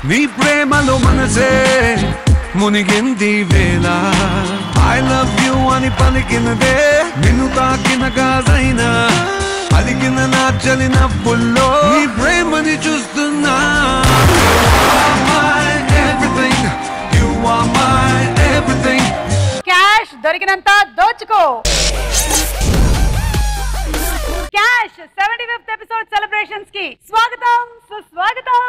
నీ ప్రేమలో మనసే మునిగింది వేళ ఐ లవ్ యు అని పలికినదే నిన్ను తాకిన గాజైనా అలిగిన నా చలి నవ్వుల్లో నీ ప్రేమని చూస్తున్నా everything you are my everything cash దొరికినంత దోచుకో cash seventy fifth episode celebrations కి స్వాగతం సుస్వాగతం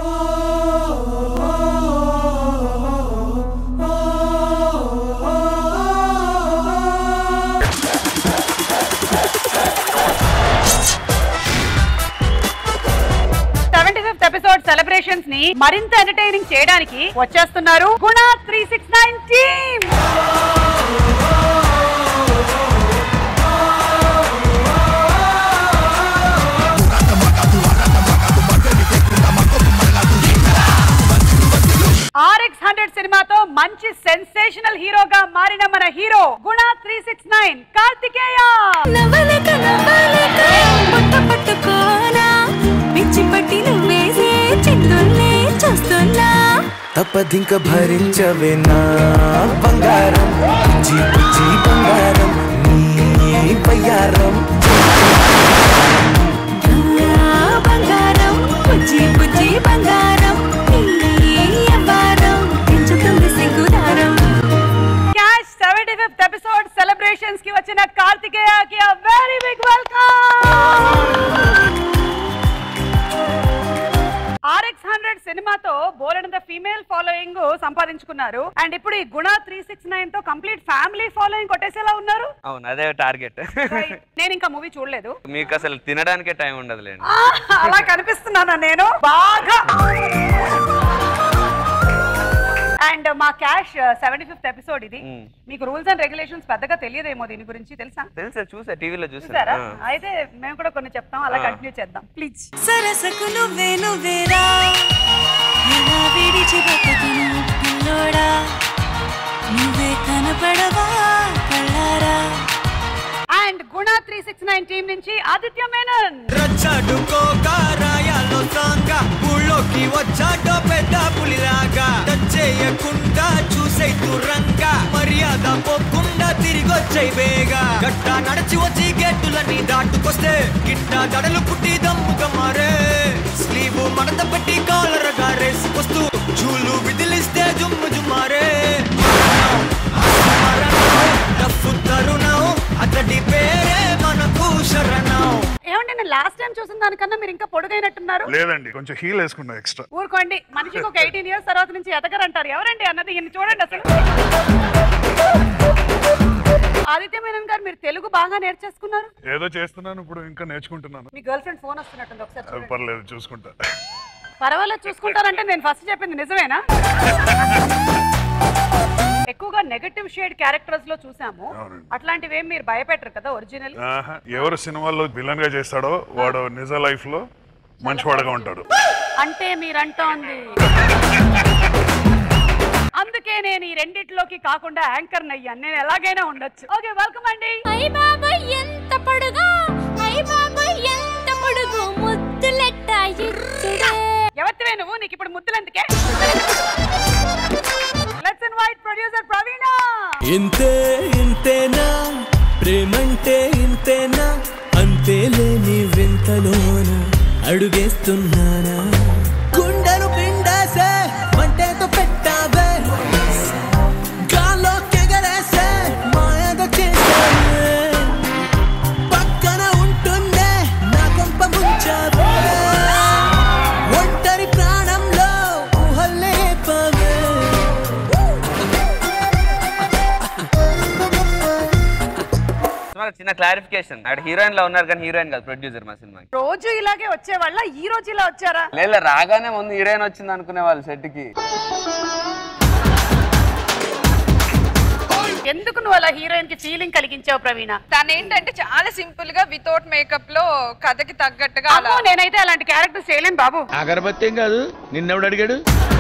సెవెంటీ ఫిఫ్త్ ఎపిసోడ్ సెలబ్రేషన్స్ ని మరింత ఎంటర్టైనింగ్ చేయడానికి వచ్చేస్తున్నారు Guna three six nine team RX hundred సినిమాతో మంచి సెన్సేషనల్ హీరోగా మారిన మన hero Guna three six nine Karthikeya నవలక నవలక పుట్ట పట్టుకోనా పిచ్చి పట్టి నువ్వేసే చిందుల్నే చూస్తున్నా తప్పదింక భరించవేనా బంగారం జీ బుజ్జి బంగారం నీ బయ్యారం ఆ బంగారం పుచ్చి పుచ్చి బంగారం నీ అవ్వారం పెంచుతుంది సిగ్గుదారం cash seventy fifth episode celebrations కి వచ్చిన కార్తికేయకి very big welcome RX hundred సినిమాతో బోలెడంత ఫీమేల్ ఫాలోయింగ్ సంపాదించుకున్నారు అండ్ ఇప్పుడు ఈ గుణ త్రీ సిక్స్ నైన్ తో కంప్లీట్ ఫ్యామిలీ ఫాలోయింగ్ కొట్టేసేలా ఉన్నారు అవును అదే టార్గెట్ Right. నేను ఇంకా మూవీ చూడలేదు మీకు అసలు తినడానికే టైం ఉండదులేండి ఆ, అలా కనిపిస్తున్నానా నేను బాగా అండ్ మా క్యాష్ సెవెంటీ ఫిఫ్త్ ఎపిసోడ్ ఇది Mm. మీకు రూల్స్ అండ్ రెగ్యులేషన్స్ పెద్దగా తెలియదేమో దీని గురించి తెలుసా తెలుసా చూసా టీవీలో చూసారా చూసారా అయితే మేము కూడా కొన్ని చెప్తాం అలా ఆ. కంటిన్యూ చేద్దాం ప్లీజ్ సరసకు నువ్వే నువ్వేరా ఎలా విడిచి బతుకును పిల్లోడా నువ్వే కనపడవా కళ్ళారా అండ్ గుణ త్రీ సిక్స్ నైన్ టీం నుంచి ఆదిత్య మేనన్ రచ్చడుకోగారాయాలో సాంగ ఊళ్ళోకి వచ్చాడో పెద్ద పులిలాగా చేయకుండా చూసే దూరంగా మర్యాద పోకుండా తిరిగొచ్చే బేగా గట్ట నడిచి వచ్చి గేటులని దాటుకొస్తే గిట్ట దడలు పుట్టి దమ్ముగా మారే స్లీవ్ మడత పెట్టి కాలర్ గారేసుకొస్తూ చూలు విదిలిస్తే జుమ్ము జుమ్మారే డఫు తరుణం అతడి పేరే మనకు శరణం ఏమంటే నేను లాస్ట్ టైం చూసిన దానికన్నా మీరు ఇంకా పొడుగైనట్టున్నారు లేదండి కొంచెం హీల్ వేసుకున్నా ఎక్స్ట్రా ఊరుకోండి మనిషికి ఒక ఎయిటీన్ ఇయర్స్ తర్వాత నుంచి ఎదగరంటారు ఎవరండి అన్నది ఈయన చూడండి అసలు ఆదిత్య మేనన్ గారు మీరు తెలుగు బాగా నేర్చేసుకున్నారు ఏదో చేస్తున్నాను ఇప్పుడు ఇంకా నేర్చుకుంటున్నాను మీ గర్ల్ ఫ్రెండ్ ఫోన్ వస్తున్నట్టుంది ఒకసారి అది చూడండి. పర్లేదు చూసుకుంటా పర్వాలేదు చూసుకుంటారంటే నేను ఫస్ట్ చెప్పింది నిజమేనా ఎక్కువగా నెగటివ్ షేడ్ క్యారెక్టర్స్ లో చూసాము అవునండి. అట్లాంటివి ఏం మీరు భయపెట్టరు కదా ఒరిజినల్ ఆహా, ఎవరు సినిమాల్లో విలన్ గా చేస్తాడో వాడు నిజ లైఫ్ లో మంచివాడుగా ఉంటాడు అంటే మీరంటోంది అందుకే నేను ఈ రెండిట్లోకి కాకుండా యాంకర్ అయ్యాను నేను ఎలాగైనా ఉండొచ్చు ఓకే వెల్కమ్ అండి అయ్ బాబాయ్ ఎంత పొడుగా అయ్ బాబాయ్ ఎంత పొడుగు ముద్దులెట్ట ఇచ్చుడే ఎవరివే నువ్వు నీకు ఇప్పుడు ముద్దులు ఎందుకే లెట్స్ ఇన్వైట్ ప్రొడ్యూసర్ ప్రవీణ ఇంతే ఇంతేనా ప్రేమంటే ఇంతేనా అంతేలేని వింతలోన అడుగేస్తున్నానా గుండెను పిండేసే మంటేతో పెట్టావే గాల్లో కెగరేసే మాయదో చేసావే పక్కన ఉంటుండే నా కొంప ముంచావే ఒంటరి ప్రాణంలో ఊహల్లే పవే చిన్న క్లారిఫికేషన్ అక్కడ హీరోయిన్ లో ఉన్నారు కానీ హీరోయిన్ కాదు ప్రొడ్యూసర్ మా సినిమాకి రోజు ఇలాగే వచ్చేవాళ్ళ ఈ రోజు ఇలా వచ్చారా లేదు రాగానే ముందు హీరోయిన్ వచ్చింది అనుకునే వాళ్ళు సెట్ కి ఎందుకు నువ్వు అలా హీరోయిన్ కి ఫీలింగ్ కలిగించావు ప్రవీణ తను ఏంటంటే చాలా సింపుల్ గా వితౌట్ మేకప్ లో కథకి తగ్గట్టుగా అలా అమ్మో, నేనైతే అలాంటి క్యారెక్టర్ చేయలేను బాబు అగరబత్తి ఏం కాదు నిన్నెవడు అడిగాడు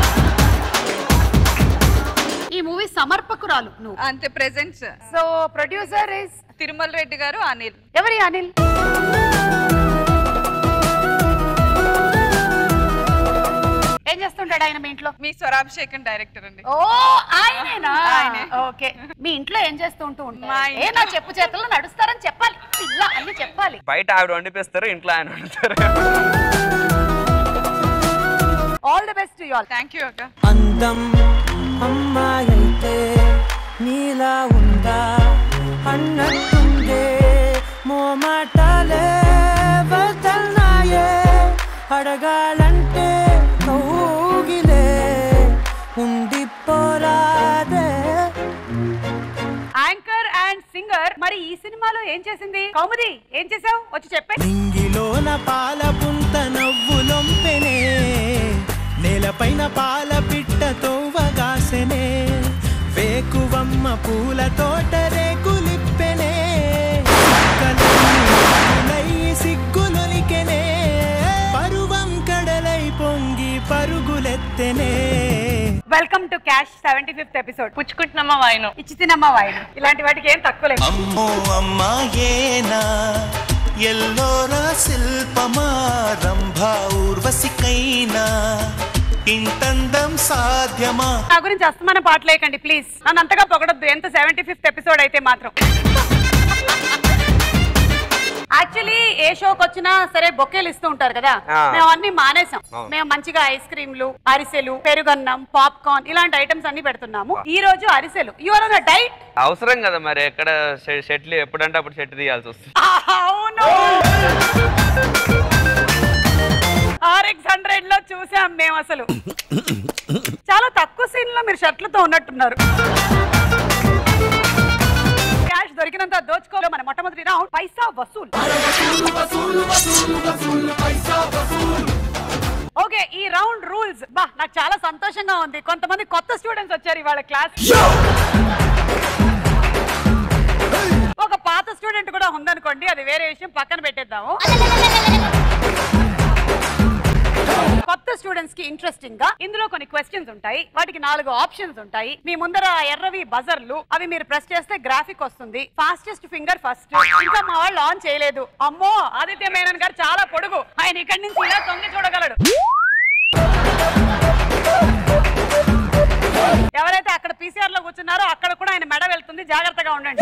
ఈ మూవీ సమర్పకురాలు నువ్వు అంతే presents so producer is Tirumala Reddy garu Anil ఎవరి అనిల్ ఏం చేస్తుంటాడు చేస్తాడు ఆయన మీ ఇంట్లో మీ స్వరాభిషేకం డైరెక్టర్ అండి ఓ ఆయనేనా ఆయనే. ఓకే మీ ఇంట్లో ఏం చేస్తూ ఉంటూ మా ఉంటారు ఇంట్లో- ఏ నా చెప్పు చేతుల్లో నడుస్తారని చెప్పాలి పిల్ల అన్ని చెప్పాలి బయట ఆవిడ వండిపిస్తారు ఇంట్లో ఆయన వండుతారు all the best you all thank you అక్క అందం అమ్మాయైతే నీలా ఉందా అన్నట్టుందే మోమాటాలే వదల్నాయే అడగాలంటే కౌగిలే ఉండిపోరాదే యాంకర్ అండ్ సింగర్ మరి ఈ సినిమాలో ఏం చేసింది కౌముది ఏం చేసావు వచ్చి చెప్పే నింగిలోన పాల పుంత నవ్వులొంపెనే నేలపైన పాల పిట్ట తోవగాసెనే వేకువమ్మ పూల తోట రేకులిప్పెనే కలై సిగ్గులొలికెనే పరువం కడలై పొంగి పరుగులెత్తెనే welcome to cash seventy fifth episode పుచ్చుకుంటున్నామా వాయిను ఇచ్చి తినమ్మా వాయిన్ ఇలాంటి వాటికి ఏం తక్కువ లేదు అమ్మో అమ్మాయేనా ఎల్లోరా శిల్పమా రంభా ఊర్వశికైనా ఇంతందం సాధ్యమా నా గురించి అస్తమాన పాటలేకండి ప్లీజ్ నన్ను అంతగా పొగడొద్దు ఎంత సెవెంటీ ఫిఫ్త్ ఎపిసోడ్ అయితే మాత్రం యాక్చువల్లీ ఏ షోకి వచ్చినా సరే బొకేలు ఇస్తూ ఉంటారు కదా ఆ. మేము అన్ని మానేసాం అవును. మేము మంచిగా ఐస్ క్రీమ్లు అరిసెలు పెరుగన్నం పాప్కార్న్ ఇలాంటి ఐటమ్స్ అన్ని పెడుతున్నాము ఈ రోజు అరిసెలు యువర్ ఆన్ డైట్ అవసరం కదా మరి ఎక్కడ షె- షెట్లు ఎప్పుడంటే అప్పుడు షెట్ తీయాల్సి వస్తుంది అవును ఆర్ఎక్స్ హండ్రెడ్ లో చూసాం మేము అసలు చాలా తక్కువ సీన్ లో మీరు షర్ట్లతో ఉన్నట్టున్నారు క్యాష్ దొరికినంత దోచుకోలో మన మొట్టమొదటి రౌండ్ పైసా వసూల్ ఓకే ఈ రౌండ్ రూల్స్ బా నాకు చాలా సంతోషంగా ఉంది కొంతమంది కొత్త స్టూడెంట్స్ వచ్చారు ఇవాళ క్లాస్ ఒక పాత స్టూడెంట్ కూడా ఉందనుకోండి అది వేరే విషయం పక్కన పెట్టేద్దాము కొత్త స్టూడెంట్స్ కి ఇంట్రెస్టింగ్ గా ఇందులో కొన్ని క్వశ్చన్స్ ఉంటాయి వాటికి నాలుగు ఆప్షన్స్ ఉంటాయి మీ ముందర ఎర్రవి బజర్లు అవి మీరు ప్రెస్ చేస్తే గ్రాఫిక్ వస్తుంది ఫాస్టెస్ట్ ఫింగర్ ఫస్ట్ ఇంకా మా వాళ్ళు ఆన్ చేయలేదు అమ్మో ఆదిత్య మేనన్ గారు చాలా పొడుగు ఆయన ఇక్కడి నుంచి ఇలా తొంగి చూడగలడు ఎవరైతే అక్కడ పీసీఆర్ లో కూర్చున్నారో అక్కడ కూడా ఆయన మెడ వెళ్తుంది జాగ్రత్తగా ఉండండి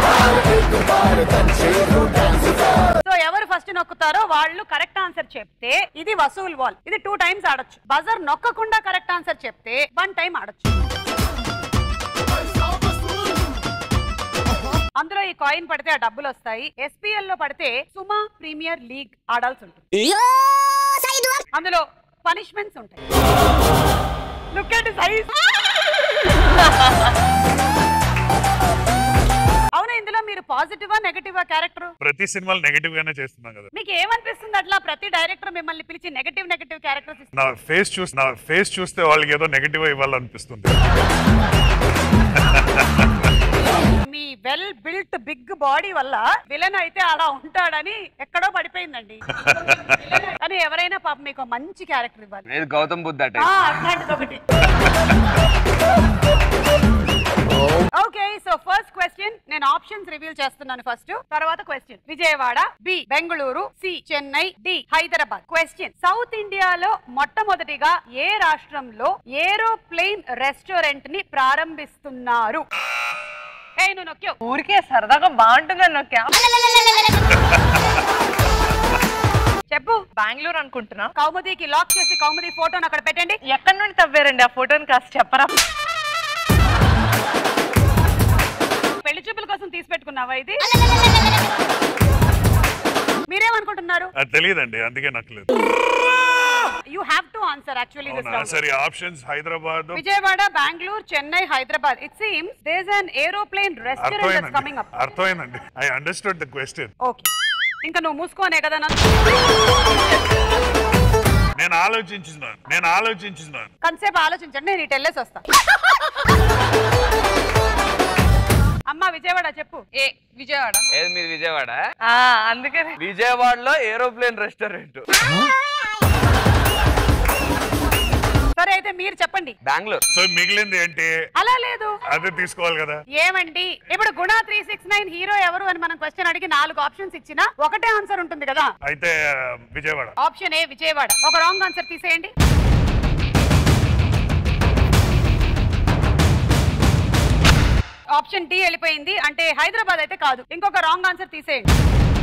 సో ఎవరు ఫస్ట్ నొక్కుతారో వాళ్ళు కరెక్ట్ ఆన్సర్ చెప్తే ఇది వసూల్ వాల్ ఇది టూ టైమ్స్ ఆడొచ్చు బజర్ నొక్కకుండా కరెక్ట్ ఆన్సర్ చెప్తే వన్ టైం ఆడొచ్చు అందులో ఈ కాయిన్ పడితే ఆ డబ్బులు వస్తాయి ఎస్పీఎల్ లో పడితే సుమా ప్రీమియర్ లీగ్ ఆడాల్సి ఉంటుంది అందులో పనిష్మెంట్స్ ఉంటాయి లుక్ అట్ సైజ్ అవునా ఇందులో మీరు పాజిటివా నెగటివా క్యారెక్టర్ ప్రతి సినిమాలు నెగటివ్ గానే చేస్తున్నాం కదా మీకు ఏమనిపిస్తుంది అట్లా ప్రతి డైరెక్టర్ మిమ్మల్ని పిలిచి నెగటివ్ నెగటివ్ క్యారెక్టర్స్ నా ఫేస్ చూసి నా ఫేస్ చూస్తే వాళ్ళకి ఏదో నెగటివ్ ఇవ్వాలనిపిస్తుంది మీ వెల్ బిల్ట్ బిగ్ బాడీ వల్ల విలన్ అయితే అలా ఉంటాడని ఎక్కడో పడిపోయిందండి కానీ ఎవరైనా పాప మీకు మంచి క్యారెక్టర్ ఇవ్వాలి ఏది గౌతమ్ బుద్ధ ఆ, అట్లాంటిది ఒకటి ఓకే సో ఫస్ట్ క్వశ్చన్ నేను ఆప్షన్స్ రివీల్ చేస్తున్నాను ఫస్ట్ తర్వాత question Vijayawada B Bengaluru C Chennai D Hyderabad question south ఇండియాలో మొట్టమొదటిగా ఏ రాష్ట్రంలో ఏరోప్లేన్ రెస్టారెంట్ ని ప్రారంభిస్తున్నారు ఏ నువ్వు నొక్కావు ఊరికే సరదాగా బాగుంటుందని నొక్కా చెప్పు బెంగళూరు అనుకుంటున్నా కౌముదికి లాక్ చేసి కౌముది ఫోటోని అక్కడ పెట్టండి ఎక్కడి నుండి తవ్వారండి ఆ ఫోటోని కాస్త చెప్పరా పెళ్లి చూపుల కోసం తీసి పెట్టుకున్నావా ఇది మీరేమనుకుంటున్నారు అది తెలియదండి అందుకే నాకు లేదు you have to answer actually this అవునా సరే options Hyderabad Vijayawada Bengaluru Chennai Hyderabad it seems there's an aeroplane restaurant coming అర్థమైందండి అప్ అర్థమైందండి I understood the question okay ఇంకా నువ్వు మూసుకోనే కదా నన్ను నేను ఆలోచించున్నాను నేను ఆలోచించున్నాను కొంతసేపు ఆలోచించండి నేను ఇటు వెళ్ళేసి వస్తా అమ్మా విజయవాడ చెప్పు ఏ విజయవాడ ఏది మీది విజయవాడ ఆ, అందుకని విజయవాడలో ఏరోప్లేన్ రెస్టారెంట్ సరే అయితే మీరు చెప్పండి బెంగళూరు సో మిగిలింది ఏంటి అలా లేదు అదే తీసుకోవాలి కదా ఏమండి ఇప్పుడు గుణ త్రీ సిక్స్ నైన్ హీరో ఎవరు అని మనం క్వశ్చన్ అడిగి నాలుగు ఆప్షన్స్ ఇచ్చినా ఒకటే ఆన్సర్ ఉంటుంది కదా అయితే ఆ, విజయవాడ ఆప్షన్ ఏ విజయవాడ ఒక రాంగ్ ఆన్సర్ తీసేయండి ఆప్షన్ డి వెళ్ళిపోయింది అంటే హైదరాబాద్ అయితే కాదు ఇంకొక రాంగ్ ఆన్సర్ తీసేయండి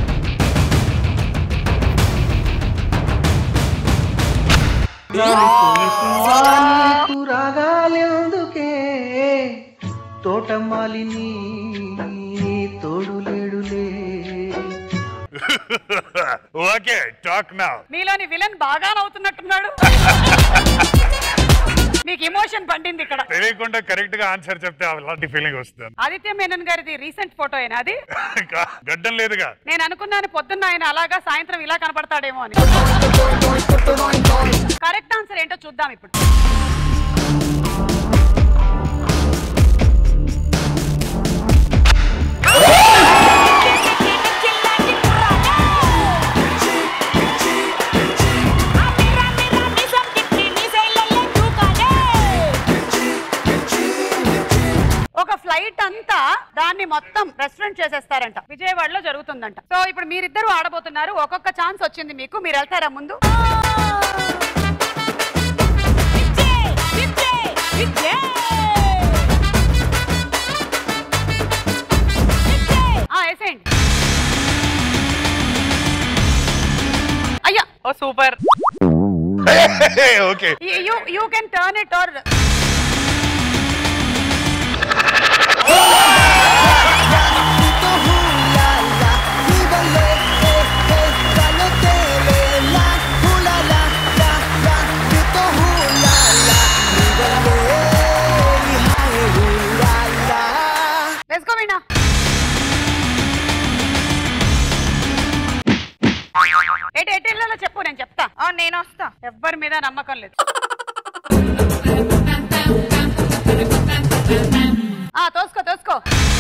నీకు రాగాలెందుకే తోటమాలిని తోడులేడులే ఓకే టాక్ నా మీలోని విలన్ బాగా నవ్వుతున్నట్టున్నాడు మీకు ఎమోషన్ పండింది ఇక్కడ తెలియకుండా కరెక్ట్ గా ఆన్సర్ చెప్తే అలాంటి ఫీలింగ్ వస్తుంది ఆదిత్య మేనన్ గారిది రీసెంట్ ఫోటో అయినా అది గడ్డం లేదుగా నేను అనుకున్నాను పొద్దున్న ఆయన అలాగా సాయంత్రం ఇలా కనపడతాడేమో అని కరెక్ట్ ఆన్సర్ ఏంటో చూద్దాం ఇప్పుడు ఒక ఫ్లైట్ అంతా దాన్ని మొత్తం రెస్టారెంట్ చేసేస్తారంట విజయవాడలో జరుగుతుందంట సో ఇప్పుడు మీరిద్దరు ఆడబోతున్నారు ఒక్కొక్క ఛాన్స్ వచ్చింది మీకు మీరు వెళ్తారా ముందు ఆ, వేసేయండి అయ్యా oh super okay you you can turn it or let's go Veena ఎటు ఎటు వెళ్ళాలో చెప్పు నేను చెప్తా నేను వస్తా ఎవ్వరి మీద నమ్మకం లేదు ఆ తోసుకో తోసుకో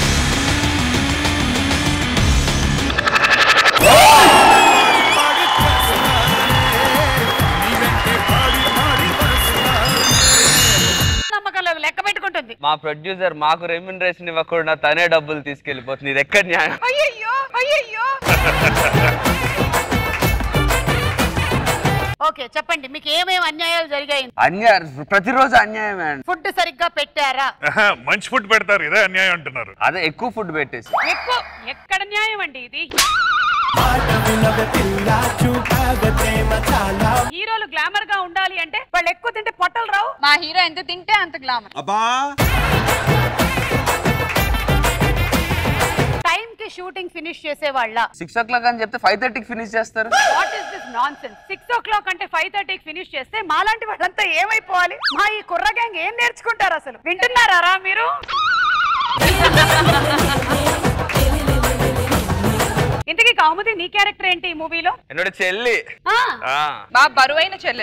నమ్మకం లేదు లెక్క పెట్టుకుంటుంది మా ప్రొడ్యూసర్ మాకు రెమ్యునరేషన్ ఇవ్వకుండా తనే డబ్బులు తీసుకెళ్లిపోతుంది ఇది ఎక్కడ న్యాయం అయ్యయ్యో అయ్యయ్యో ఓకే చెప్పండి మీకు ఏమేమి అన్యాయాలు జరిగాయి అన్యాయం ప్రతిరోజు అన్యాయమే అండి ఫుడ్ సరిగ్గా పెట్టారా మంచి ఫుడ్ పెడతారు ఇదే అన్యాయం అంటున్నారు అదే ఎక్కువ ఫుడ్ పెట్టేసి ఎక్కువ ఎక్కడ న్యాయం అండి ఇది హీరోలు గ్లామర్ గా ఉండాలి అంటే వాళ్ళు ఎక్కువ తింటే పొట్టలు రావు మా హీరో ఎంత తింటే అంత గ్లామర్ అబ్బా టైం కి షూటింగ్ ఫినిష్ చేసే వాళ్ళ సిక్స్ ఓ క్లాక్ అని చెప్తే ఫైవ్ థర్టీకి ఫినిష్ చేస్తారు what is this nonsense six o'clock అంటే ఫైవ్ థర్టీకి ఫినిష్ చేస్తే మాలాంటి వాళ్ళంతా ఏమైపోవాలి మా ఈ కుర్ర గ్యాంగ్ ఏం నేర్చుకుంటారు అసలు వింటున్నారా మీరు ఇంతకీ కౌముది నీ క్యారెక్టర్ ఏంటి ఈ మూవీలో என்னோட చెల్లి ఆ, ఆ. మా బరువైన చెల్లె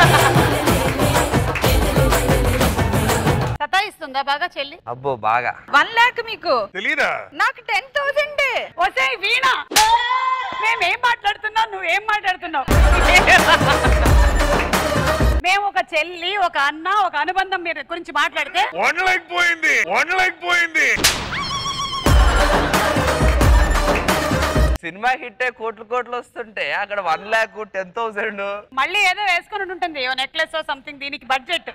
సతాయిస్తుందా బాగా చెల్లి అబ్బో బాగా వన్ లాక్ మీకు తెలీదా నాకు టెన్ థౌసండ్ వసే వీణ మేమేం మాట్లాడుతున్నావు నువ్వేం మాట్లాడుతున్నావు మేము ఒక చెల్లి ఒక అన్న ఒక అనుబంధం మీరు గురించి మాట్లాడితే వన్ లైక్ పోయింది వన్ లైక్ పోయింది సినిమా హిట్ కోట్లు కోట్లు వస్తుంటే అక్కడ వన్ ల్యాక్ టెన్ థౌసండ్ మళ్ళీ ఏదో వేసుకుని ఉంటుంది ఓ నెక్లెస్ సంథింగ్ దీనికి budget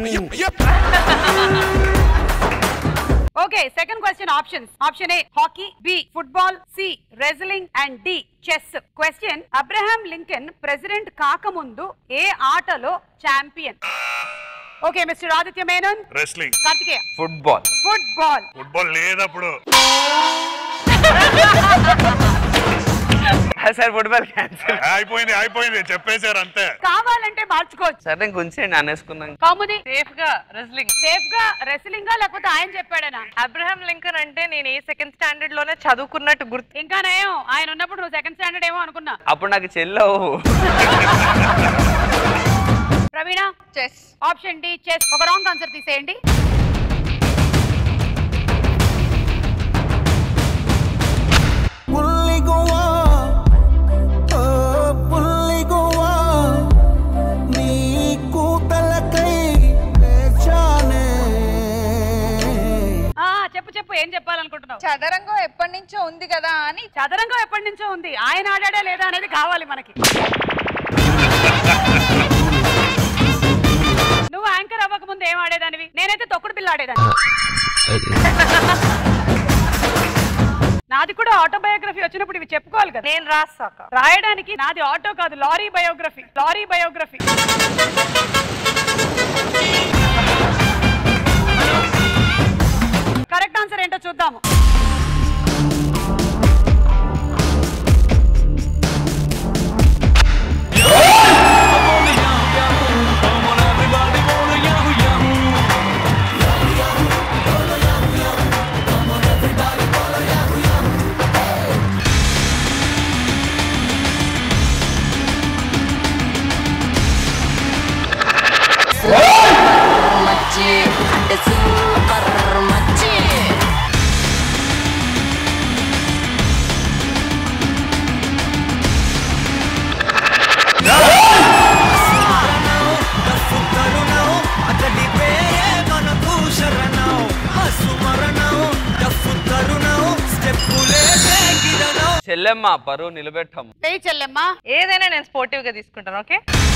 okay second question options option A hockey B football C wrestling and D chess question Abraham Lincoln president కాకముందు ఏ ఆటలో champion okay mister Aditya Menon wrestling Karthikeya football football football లేదప్పుడు సార్ ఫుట్బాల్ క్యాన్సిల్ అయిపోయింది అయిపోయింది చెప్పేశారు అంతే కావాలంటే మార్చుకోవచ్చు సరే ఇంకొంచెం అనేసుకున్నాం కాముది సేఫ్ గా రెజ్లింగ్ సేఫ్ గా రెస్లింగ్ లేకపోతే ఆయన చెప్పాడనా అబ్రహాం లింకన్ అంటే నేను ఏ సెకండ్ స్టాండర్డ్ లోనే చదువుకున్నట్టు గుర్తు ఇంకా నయం ఆయన ఉన్నప్పుడు నువ్వు సెకండ్ స్టాండర్డ్ ఏమో అనుకున్నా అప్పుడు నాకు చెల్లవు Praveena chess option D chess ఒక రాంగ్ ఆన్సర్ తీసేయండి పుల్లిగువా ఓ పుల్లిగువా నీ కూతలకై వేచానే ఆ చెప్పు చెప్పు ఏం చెప్పాలనుకుంటున్నావు చదరంగం ఎప్పటి నుంచో ఉంది కదా అని చదరంగం ఎప్పటి నుంచో ఉంది ఆయన ఆడాడా లేదా అనేది కావాలి మనకి నువ్వు యాంకర్ అవ్వక ముందు ఏం ఆడేదానివి నేనైతే తొక్కుడు బిల్ల ఆడేదాన్ని నాది కూడా ఆటోబయోగ్రఫీ వచ్చినప్పుడు ఇవి చెప్పుకోవాలి కదా నేను రాసాక రాయడానికి నాది ఆటో కాదు lorry biography lorry biography correct answer ఏంటో చూద్దాము మచ్చి అంటే సూపర్ మచ్చి అతడి పేరే మనకు శరణం హసు మరణం డఫు తరుణం స్టెప్పులే కిరణం చెల్లెమ్మ పరువు నిలబెట్టము వెయ్యి చెల్లెమ్మా ఏదైనా నేను స్పోర్టివ్ గా తీసుకుంటాను ఓకే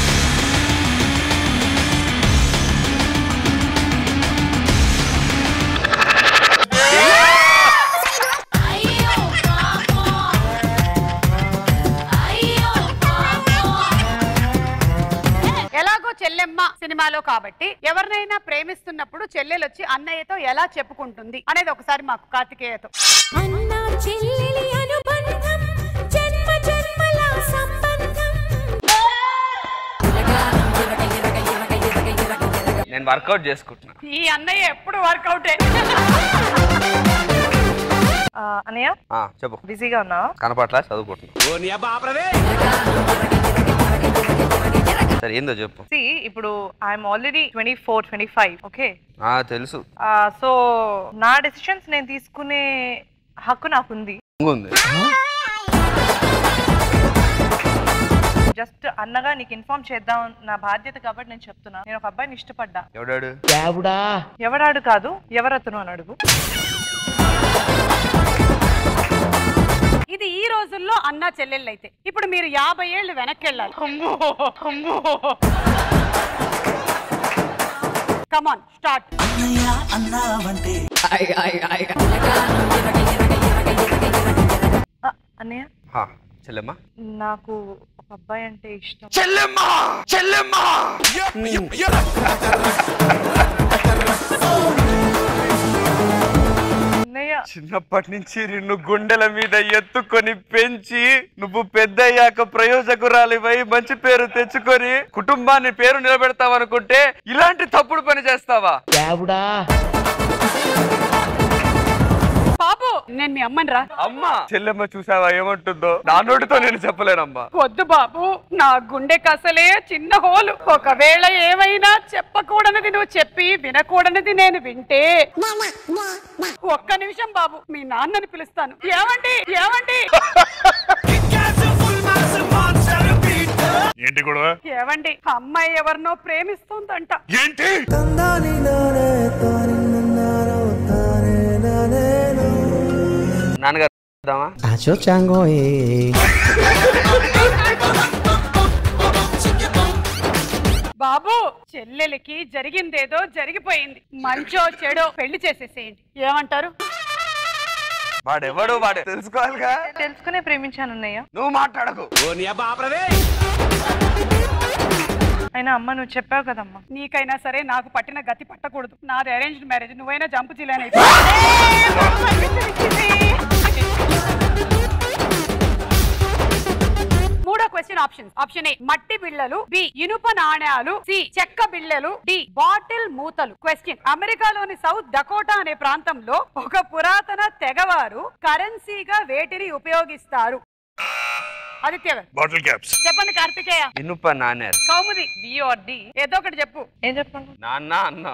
ఎలాగో చెల్లెమ్మ సినిమాలో కాబట్టి ఎవరినైనా ప్రేమిస్తున్నప్పుడు చెల్లెలు వచ్చి అన్నయ్యతో ఎలా చెప్పుకుంటుంది అనేది ఒకసారి మాకు కార్తికేయతో అన్న చెల్లెలి అనుబంధం జన్మ జన్మల సంబంధం నేను వర్కౌట్ చేసుకుంటున్నా ఈ అన్నయ్య ఎప్పుడు వర్కౌటే ఆ, అన్నయ్య ఆ, చెప్పు బిజీగా ఉన్నావా కనపట్లా చదువుకుంటున్నా సరే ఏందో చెప్పు సి ఇప్పుడు I'm already twenty four twenty five okay ఆ తెలుసు సో నా డెసిషన్స్ నేను తీసుకునే హక్కు నాకుంది ఉంది జస్ట్ అన్నగా నీకు ఇన్ఫార్మ్ చేద్దాం నా బాధ్యత కాబట్టి నేను చెప్తున్నా నేను ఒక అబ్బాయిని ఇష్టపడ్డా ఎవడాడు ఎవడాడు కాదు ఎవరతను అని అడుగు ఇది ఈ రోజుల్లో అన్న చెల్లెళ్ళు అయితే ఇప్పుడు మీరు యాభై ఏళ్ళు వెనక్కి వెళ్ళాలి కమాన్ స్టార్ట్ ఆ, అన్నయ్య హా, చెల్లెమ్మ నాకు ఒక అబ్బాయి అంటే ఇష్టం చెల్లెమ్మ చెల్లెమ్మ అన్నయ్య చిన్నప్పటి నుంచి నిన్ను గుండెల మీద ఎత్తుకొని పెంచి నువ్వు పెద్దయ్యాక ప్రయోజకురాలివై మంచి పేరు తెచ్చుకొని కుటుంబాన్ని పేరు నిలబెడతావనుకుంటే ఇలాంటి తప్పుడు పని చేస్తావా బాబు నేను మీ అమ్మని రా అమ్మా చెల్లెమ్మ చూసావా ఏమంటుందో నా నోటితో నేను చెప్పలేనమ్మా వద్దు బాబు నా గుండె కసలే చిన్న హోలు ఒకవేళ ఏమైనా చెప్పకూడనిది నువ్వు చెప్పి వినకూడనిది నేను వింటే ఒక్క నిమిషం బాబు మీ నాన్నని పిలుస్తాను ఏమండి ఏమండి ఏంటి గొడవ ఏమండి అమ్మాయి ఎవరినో ప్రేమిస్తుందంట ఏంటి నాన్నగారు చూద్దామా? బాబు చెల్లెలికి జరిగిందేదో జరిగిపోయింది మంచో చెడో పెళ్లి చేసేసేయండి ఏమంటారు వాడెవడు వాడు తెలుసుకోవాలిగా తెలుసుకునే ప్రేమించాను అన్నయ్య నువ్వు మాట్లాడకు అయినా అమ్మ నువ్వు చెప్పావు కదమ్మా నీకైనా సరే నాకు పట్టిన గతి పట్టకూడదు నాది అరేంజ్డ్ మ్యారేజ్ నువ్వైనా జంపు చిల్లైన మూడో క్వశ్చన్ ఆప్షన్ ఆప్షన్ ఏ మట్టి బిళ్ళలు బి ఇనుప నాణ్యాలు సి చెక్క బిళ్ళలు డి బాటిల్ మూతలు క్వశ్చన్ అమెరికాలోని సౌత్ డకోటా అనే ప్రాంతంలో ఒక పురాతన తెగవారు కరెన్సీగా వేటిని ఉపయోగిస్తారు ఆదిత్య గారు బాటిల్ క్యాప్స్ చెప్పండి కార్తికేయ ఇనుప నాణ్యాలు కౌముది బి ఆర్ డి ఏదో ఒకటి చెప్పు ఏం చెప్పండి నాన్న అన్న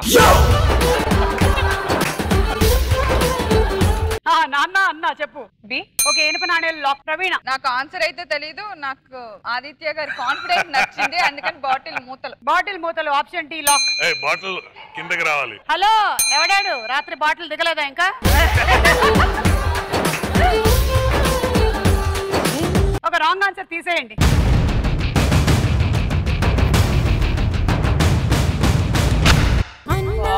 ఆ, నాన్న అన్న చెప్పు బి ఓకే ఇనుప నాణ్యాలు లాక్ ప్రవీణ నాకు ఆన్సర్ అయితే తెలీదు నాకు ఆదిత్య గారి కాన్ఫిడెన్స్ నచ్చింది అందుకని బాటిల్ మూతలు బాటిల్ మూతలు option D lock A bottle కిందకి రావాలి హలో ఎవడాడు రాత్రి బాటిల్ దిగలేదా ఇంకా ఒక రాంగ్ ఆన్సర్ తీసేయండి అన్న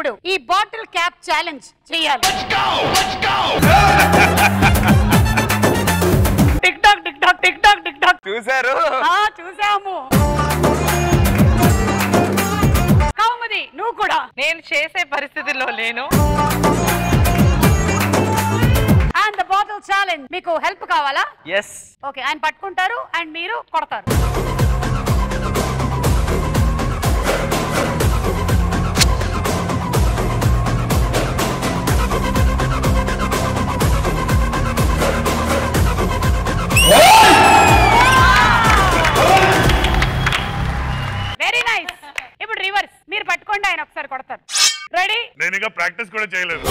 ఇప్పుడు ఈ బాటిల్ క్యాప్ ఛాలెంజ్ చేయాలి tick tock tick tock tick tock tick tock చూసారు ఆ, చూసాము కౌముది నువ్వు కూడా నేను చేసే పరిస్థితిలో లేను అండ్ ద బాటిల్ ఛాలెంజ్ మీకు హెల్ప్ కావాలా ఎస్ ఓకే ఆయన పట్టుకుంటారు అండ్ మీరు కొడతారు వెరీ నైస్ ఇప్పుడు రివర్స్ మీరు పట్టుకోండి ఆయన ఒకసారి కొడతారు రెడీ నేను ఇంకా ప్రాక్టీస్ కూడా చేయలేదు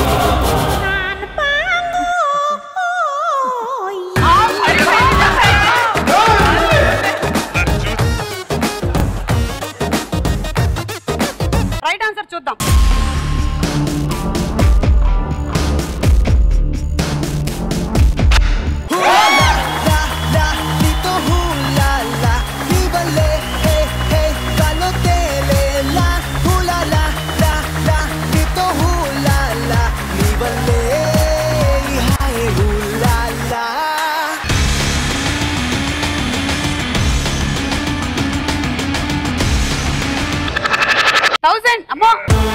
రైట్ ఆన్సర్ చూద్దాం థౌసండ్ అమ్మో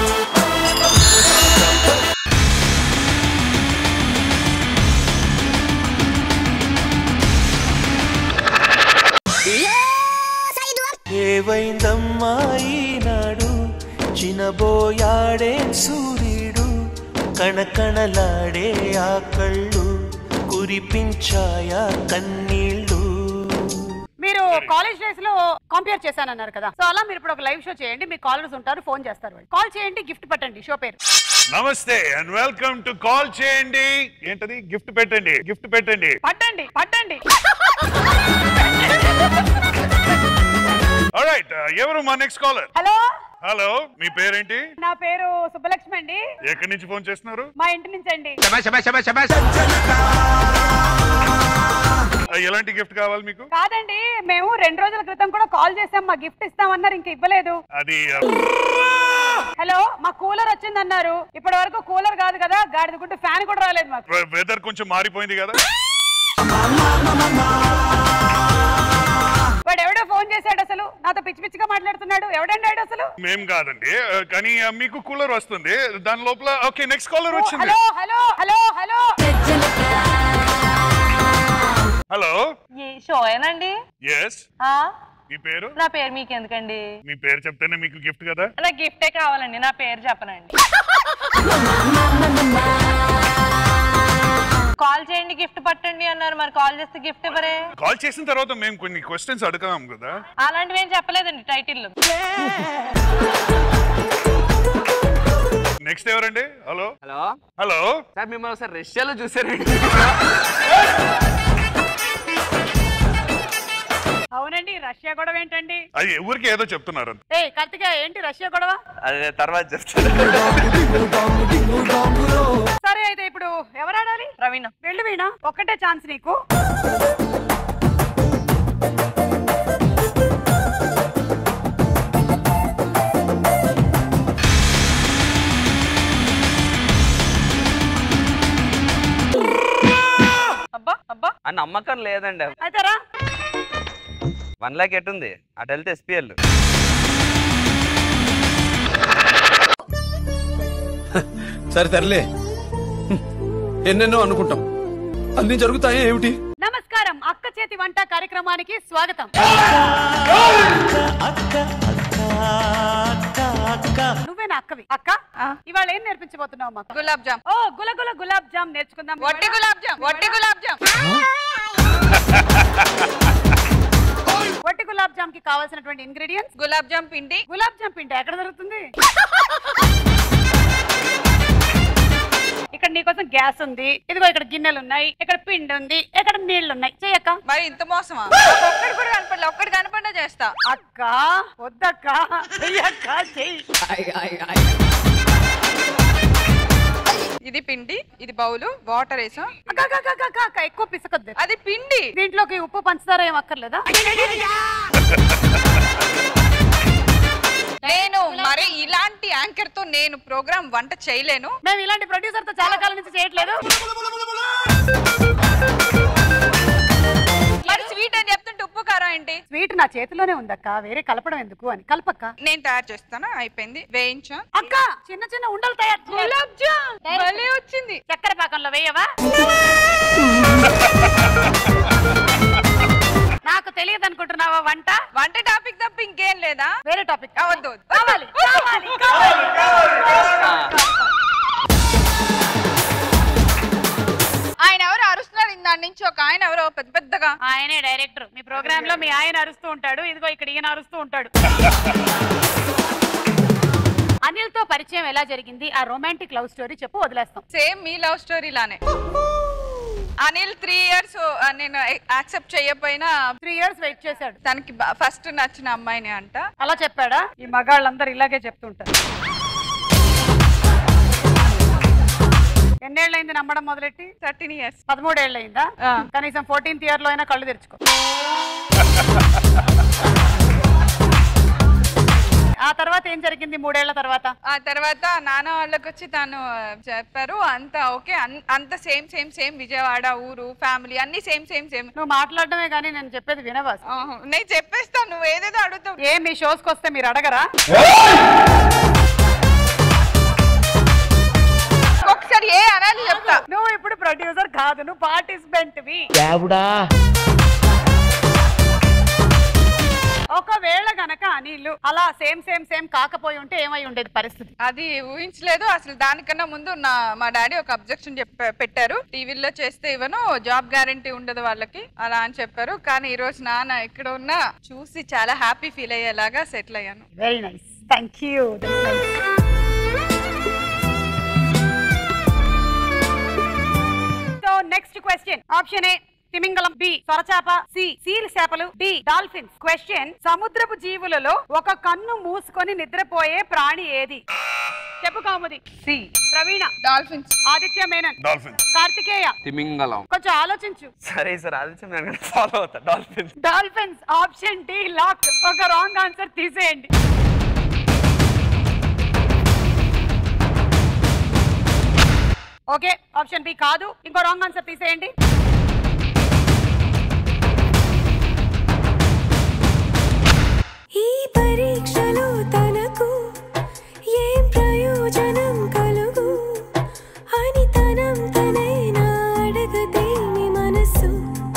ఏవైందమ్మా ఈనాడు చినబోయాడే సూర్యుడు కణకణలాడే ఆ కళ్ళు కురిపించాయా కన్నీళ్ళు మీరు కాలేజ్ డేస్ లో కంపేర్ చేశానన్నారు కదా సో అలా మీరు ఇప్పుడు ఒక లైవ్ షో చేయండి మీ కాలర్స్ ఉంటారు ఫోన్ చేస్తారు వాళ్ళు కాల్ చేయండి గిఫ్ట్ పట్టండి షో పేరు నమస్తే అండ్ వెల్కమ్ టు కాల్ చేయండి ఏంటది గిఫ్ట్ పెట్టండి గిఫ్ట్ పెట్టండి పట్టండి పట్టండి రైట్ ఎవరు మా నెక్స్ట్ కాలర్ హలో హలో మీ పేరేంటి నా పేరు సుబ్బలక్ష్మి అండి ఎక్కడి నుంచి ఫోన్ చేస్తున్నారు మా ఇంటి నుంచి అండి ఆ, ఎలాంటి గిఫ్ట్ కావాలి మీకు కాదండి మేము రెండు రోజుల క్రితం కూడా కాల్ చేసాం మా గిఫ్ట్ ఇస్తామన్నారు ఇంకా ఇవ్వలేదు అది ఆ, హలో మా కూలర్ వచ్చిందన్నారు ఇప్పటి వరకు కూలర్ కాదు కదా గాడిద గుడ్డు ఫ్యాన్ కూడా రాలేదు మాకు వె- వెదర్ కొంచెం మారిపోయింది కదా వాడు ఎవడో ఫోన్ చేశాడు అసలు నాతో పిచ్చి పిచ్చిగా మాట్లాడుతున్నాడు ఎవడండి వాడు అసలు మేం కాదండి ఆ, కానీ ఆ, మీకు కూలర్ వస్తుంది దాని లోపల ఓకే నెక్స్ట్ కాలర్ వచ్చింది hello hello hello hello hello ఈ షో ఏనండి ఎస్ ఆ? మీ పేరు నా పేరు మీకు ఎందుకండి మీ పేరు చెప్తేనే మీకు గిఫ్ట్ కదా నా గిఫ్టే కావాలండి నా పేరు చెప్పనండి కాల్ చేయండి గిఫ్ట్ పట్టండి అన్నారు మరి కాల్ చేస్తే గిఫ్ట్ ఎవరే కాల్ చేసిన తర్వాత మేము కొన్ని క్వశ్చన్స్ అడగాం కదా అలాంటివి ఏం చెప్పలేదండి టైటిల్ నెక్స్ట్ ఎవరండి హలో హలో హలో సార్ మిమ్మల్ని ఒకసారి రష్యాలో చూసారండి అవునండి రష్యా గొడవ ఏంటండి అది ఎవరికి ఏదో చెప్తున్నారు అంతే. ఏ కార్తిక ఏంటి రష్యా గొడవ అదే తర్వాత చెప్తాను సరే అయితే ఇప్పుడు ఎవరు ఆడాలి ప్రవీణ వెళ్ళు వీణ ఒక్కటే ఛాన్స్ నీకు అబ్బా అబ్బా ఆ నమ్మకం లేదండి అయితే రా వన్ లాక్ ఎటుంది అటు వెళ్తే ఎస్పీఎల్ సరే తరలే ఎన్నెన్నో అనుకుంటాం అన్ని జరుగుతాయా ఏమిటి నమస్కారం అక్క చేతి వంట కార్యక్రమానికి స్వాగతం నువ్వేనా అక్కవి అక్క ఇవాళ ఏం నేర్పించబోతున్నావు మాకు గులాబ్ జామ్ ఓ గుల గుల గులాబ్ జామ్ నేర్చుకుందాం వట్టి గులాబ్ జామ్ వట్టి గులాబ్ జామ్ వట్టి గులాబ్ జామ్ కి కావాల్సినటువంటి ఇంగ్రీడియంట్స్ గులాబ్ జామ్ పిండి గులాబ్ జామ్ పిండి ఎక్కడ దొరుకుతుంది ఇక్కడ నీకోసం గ్యాస్ ఉంది ఇదిగో ఇక్కడ గిన్నెలు ఉన్నాయి ఇక్కడ పిండి ఉంది ఇక్కడ నీళ్లు ఉన్నాయి చెయ్యక్క మరి ఇంత మోసమా ఒక్కడి కూడా కనపడలే ఒక్కడి కనపడినా చేస్తా అక్క వద్దక్క చెయ్యక్క చెయ్యి ఇది పిండి ఇది బౌలు వాటర్ వేసాం అక్క, అక్క, అక్క, అక్క, అక్క, ఎక్కువ పిసకొద్దు అది పిండి దీంట్లోకి ఉప్పు పంచదార ఏం అక్కర్లేదా నేను మరి ఇలాంటి యాంకర్ తో నేను ప్రోగ్రామ్ వంట చేయలేను మేము ఇలాంటి ప్రొడ్యూసర్ తో చాలా కాలం నుంచి చేయట్లేదు మరి స్వీట్ అని చెప్తుంటే ఉప్పు కారం ఏంటి స్వీట్ నా చేతిలోనే ఉందక్క వేరే కలపడం ఎందుకు అని కలపక్క నేను తయారు చేస్తాను అయిపోయింది వేయించా అక్క చిన్న చిన్న ఉండలు తయారు గులాబ్ జామ్ భలే వచ్చింది చక్కెర పాకంలో వేయవా నాకు తెలియదు అనుకుంటున్నావా వంట వంట టాపిక్ తప్ప ఇంకేం లేదా వేరే టాపిక్ వద్దు వద్దు. కావాలి కావాలి కావాలి ఆయన ఎవరు అరుస్తున్నారు ఇందాని నుంచి ఒక ఆయన ఎవరో పెద్ద పెద్దగా ఆయనే డైరెక్టర్ మీ ప్రోగ్రామ్ లో మీ ఆయన అరుస్తూ ఉంటాడు ఇదిగో ఇక్కడ ఈయన అరుస్తూ ఉంటాడు అనిల్ తో పరిచయం ఎలా జరిగింది ఆ రొమాంటిక్ లవ్ స్టోరీ చెప్పు వదిలేస్తాం సేమ్ మీ లవ్ స్టోరీ లానే అనిల్ త్రీ ఇయర్స్ నేను యాక్సెప్ట్ చేయకపోయినా త్రీ ఇయర్స్ వెయిట్ చేశాడు తనకి ఫస్ట్ నచ్చిన అమ్మాయిని అంట అలా చెప్పాడా ఈ మగాళ్ళందరూ ఇలాగే చెప్తుంటారు ఎన్నేళ్ళైంది నమ్మడం మొదలెట్టి థర్టీన్ ఇయర్స్ పదమూడేళ్ళయిందా కనీసం ఫోర్టీన్త్ ఇయర్ లో అయినా కళ్ళు తెరుచుకో ఆ తర్వాత ఏం జరిగింది మూడేళ్ల తర్వాత ఆ తర్వాత నాన్న వాళ్ళకి వచ్చి తను చెప్పారు అంత ఓకే అన్- అంత సేమ్ సేమ్ సేమ్ విజయవాడ ఊరు ఫ్యామిలీ అన్ని సేమ్ సేమ్ సేమ్ నువ్వు మాట్లాడడమే కానీ నేను చెప్పేది వినవా నేను చెప్పేస్తాను నువ్వు ఏదేదో అడుగుతావు ఏ మీ షోస్కి వస్తే మీరు అడగరా ఒకసారి ఏ అనాలి చెప్తా నువ్వు ఇప్పుడు ప్రొడ్యూసర్ కాదు నువ్వు పార్టిసిపెంట్ వి ఒకవేళ గనక అనిల్ అలా సేమ్ సేమ్ సేమ్ కాకపోయి ఉంటే ఏమై ఉండేది పరిస్థితి అది ఊహించలేదు అసలు దానికన్నా ముందు నా మా డాడీ ఒక అబ్జెక్షన్ చెప్ప పెట్టారు టీవీలో చేస్తే ఇవ్వను జాబ్ గ్యారంటీ ఉండదు వాళ్ళకి అలా అని చెప్పారు కానీ ఈ రోజు నాన్న ఇక్కడ ఉన్నా చూసి చాలా హ్యాపీ ఫీల్ అయ్యేలాగా సెటిల్ అయ్యాను very nice thank you so next question option A తిమింగలం బి సొరచాప సి సీల్ చేపలు డి డాల్ఫిన్స్ క్వశ్చన్ సముద్రపు జీవులలో ఒక కన్ను మూసుకొని నిద్రపోయే ప్రాణి ఏది చెప్పు Kaumudi C Praveena dolphins Aditya Menon dolphin Karthikeya తిమింగలం కొంచెం ఆలోచించు సరే సార్ ఆదిత్యం నేను ఫాలో అవుతా dolphin dolphins option D lock ఒక రాంగ్ ఆన్సర్ తీసేయండి ఓకే ఆప్షన్ బి కాదు ఇంకో రాంగ్ ఆన్సర్ తీసేయండి ఈ పరీక్షలో తనకు ఏం ప్రయోజనం కలుగు అని తనం తనైనా అడగదేమి మనసు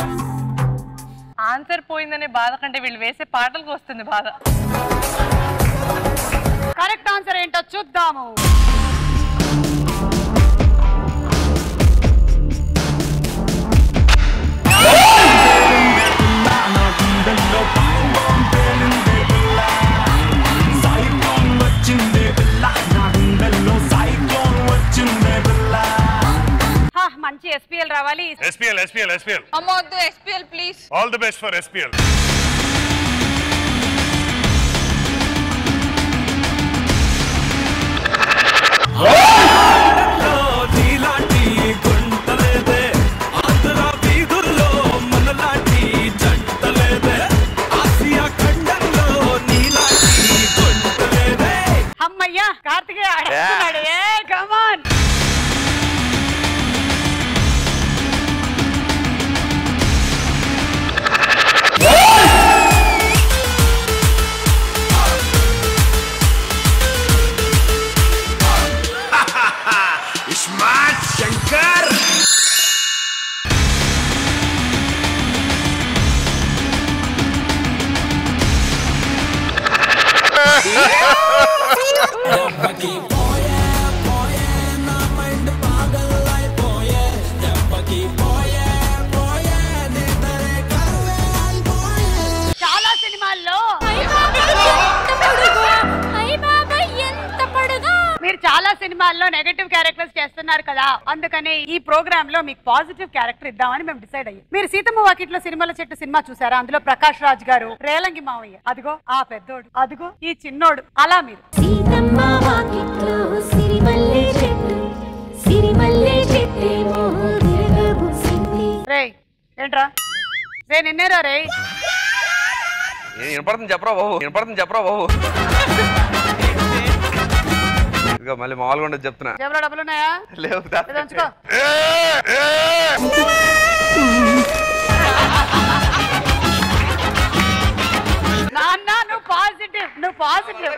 ఆన్సర్ పోయిందనే బాధ కంటే వీళ్ళు వేసే పాటలకు వస్తుంది బాధ కరెక్ట్ ఆన్సర్ ఏంటో చూద్దాము హా, మంచి ఎస్పీఎల్ రావాలి ఎస్పీఎల్ ఎస్పీఎల్ ఎస్పీఎల్ అమ్మ వద్దు SPL please all the best for SPL నీలాంటి గుంటలేదే ఆంధ్ర వీధుల్లో మనలాంటి జంటలేదే ఆసియా ఖండంలో నీలాంటి గుంటలేదే అమ్మయ్యా కార్తికేయ ఆడేస్తున్నాడు ఏ కమాన్ ఇస్మార్ట్ శంకర్ చాలా సినిమాల్లో మీరు చాలా సినిమాల్లో నెగటివ్ క్యారెక్టర్స్ చేస్తున్నారు కదా అందుకని ఈ ప్రోగ్రామ్ లో మీకు పాజిటివ్ క్యారెక్టర్ ఇద్దామని మేము డిసైడ్ అయ్యాం మీరు సీతమ్మ వాకిట్లో సినిమాల చెట్టు సినిమా చూసారా అందులో ప్రకాష్ రాజ్ గారు రేలంగి మావయ్య అదిగో ఆ పెద్దోడు అదిగో ఈ చిన్నోడు అలా మీరు సీతమ్మ వాకిట్లో సిరిమల్లె చెట్టు సిరిమల్లె చెట్టేమో విరగబూసింది రే ఏంట్రా రే నిన్నేరా రే వినపడుతుంది చెప్పరా బాబు వినపడుతుంది చెప్పరా బాబు ఇదిగో మళ్ళీ మామూలుగా ఉండదు చెప్తున్నా జేబులో డబ్బులు ఉన్నాయా లేవు దా. ఇది ఉంచుకో నాన్న నువ్వు పాజిటివ్ నువ్వు పాజిటివ్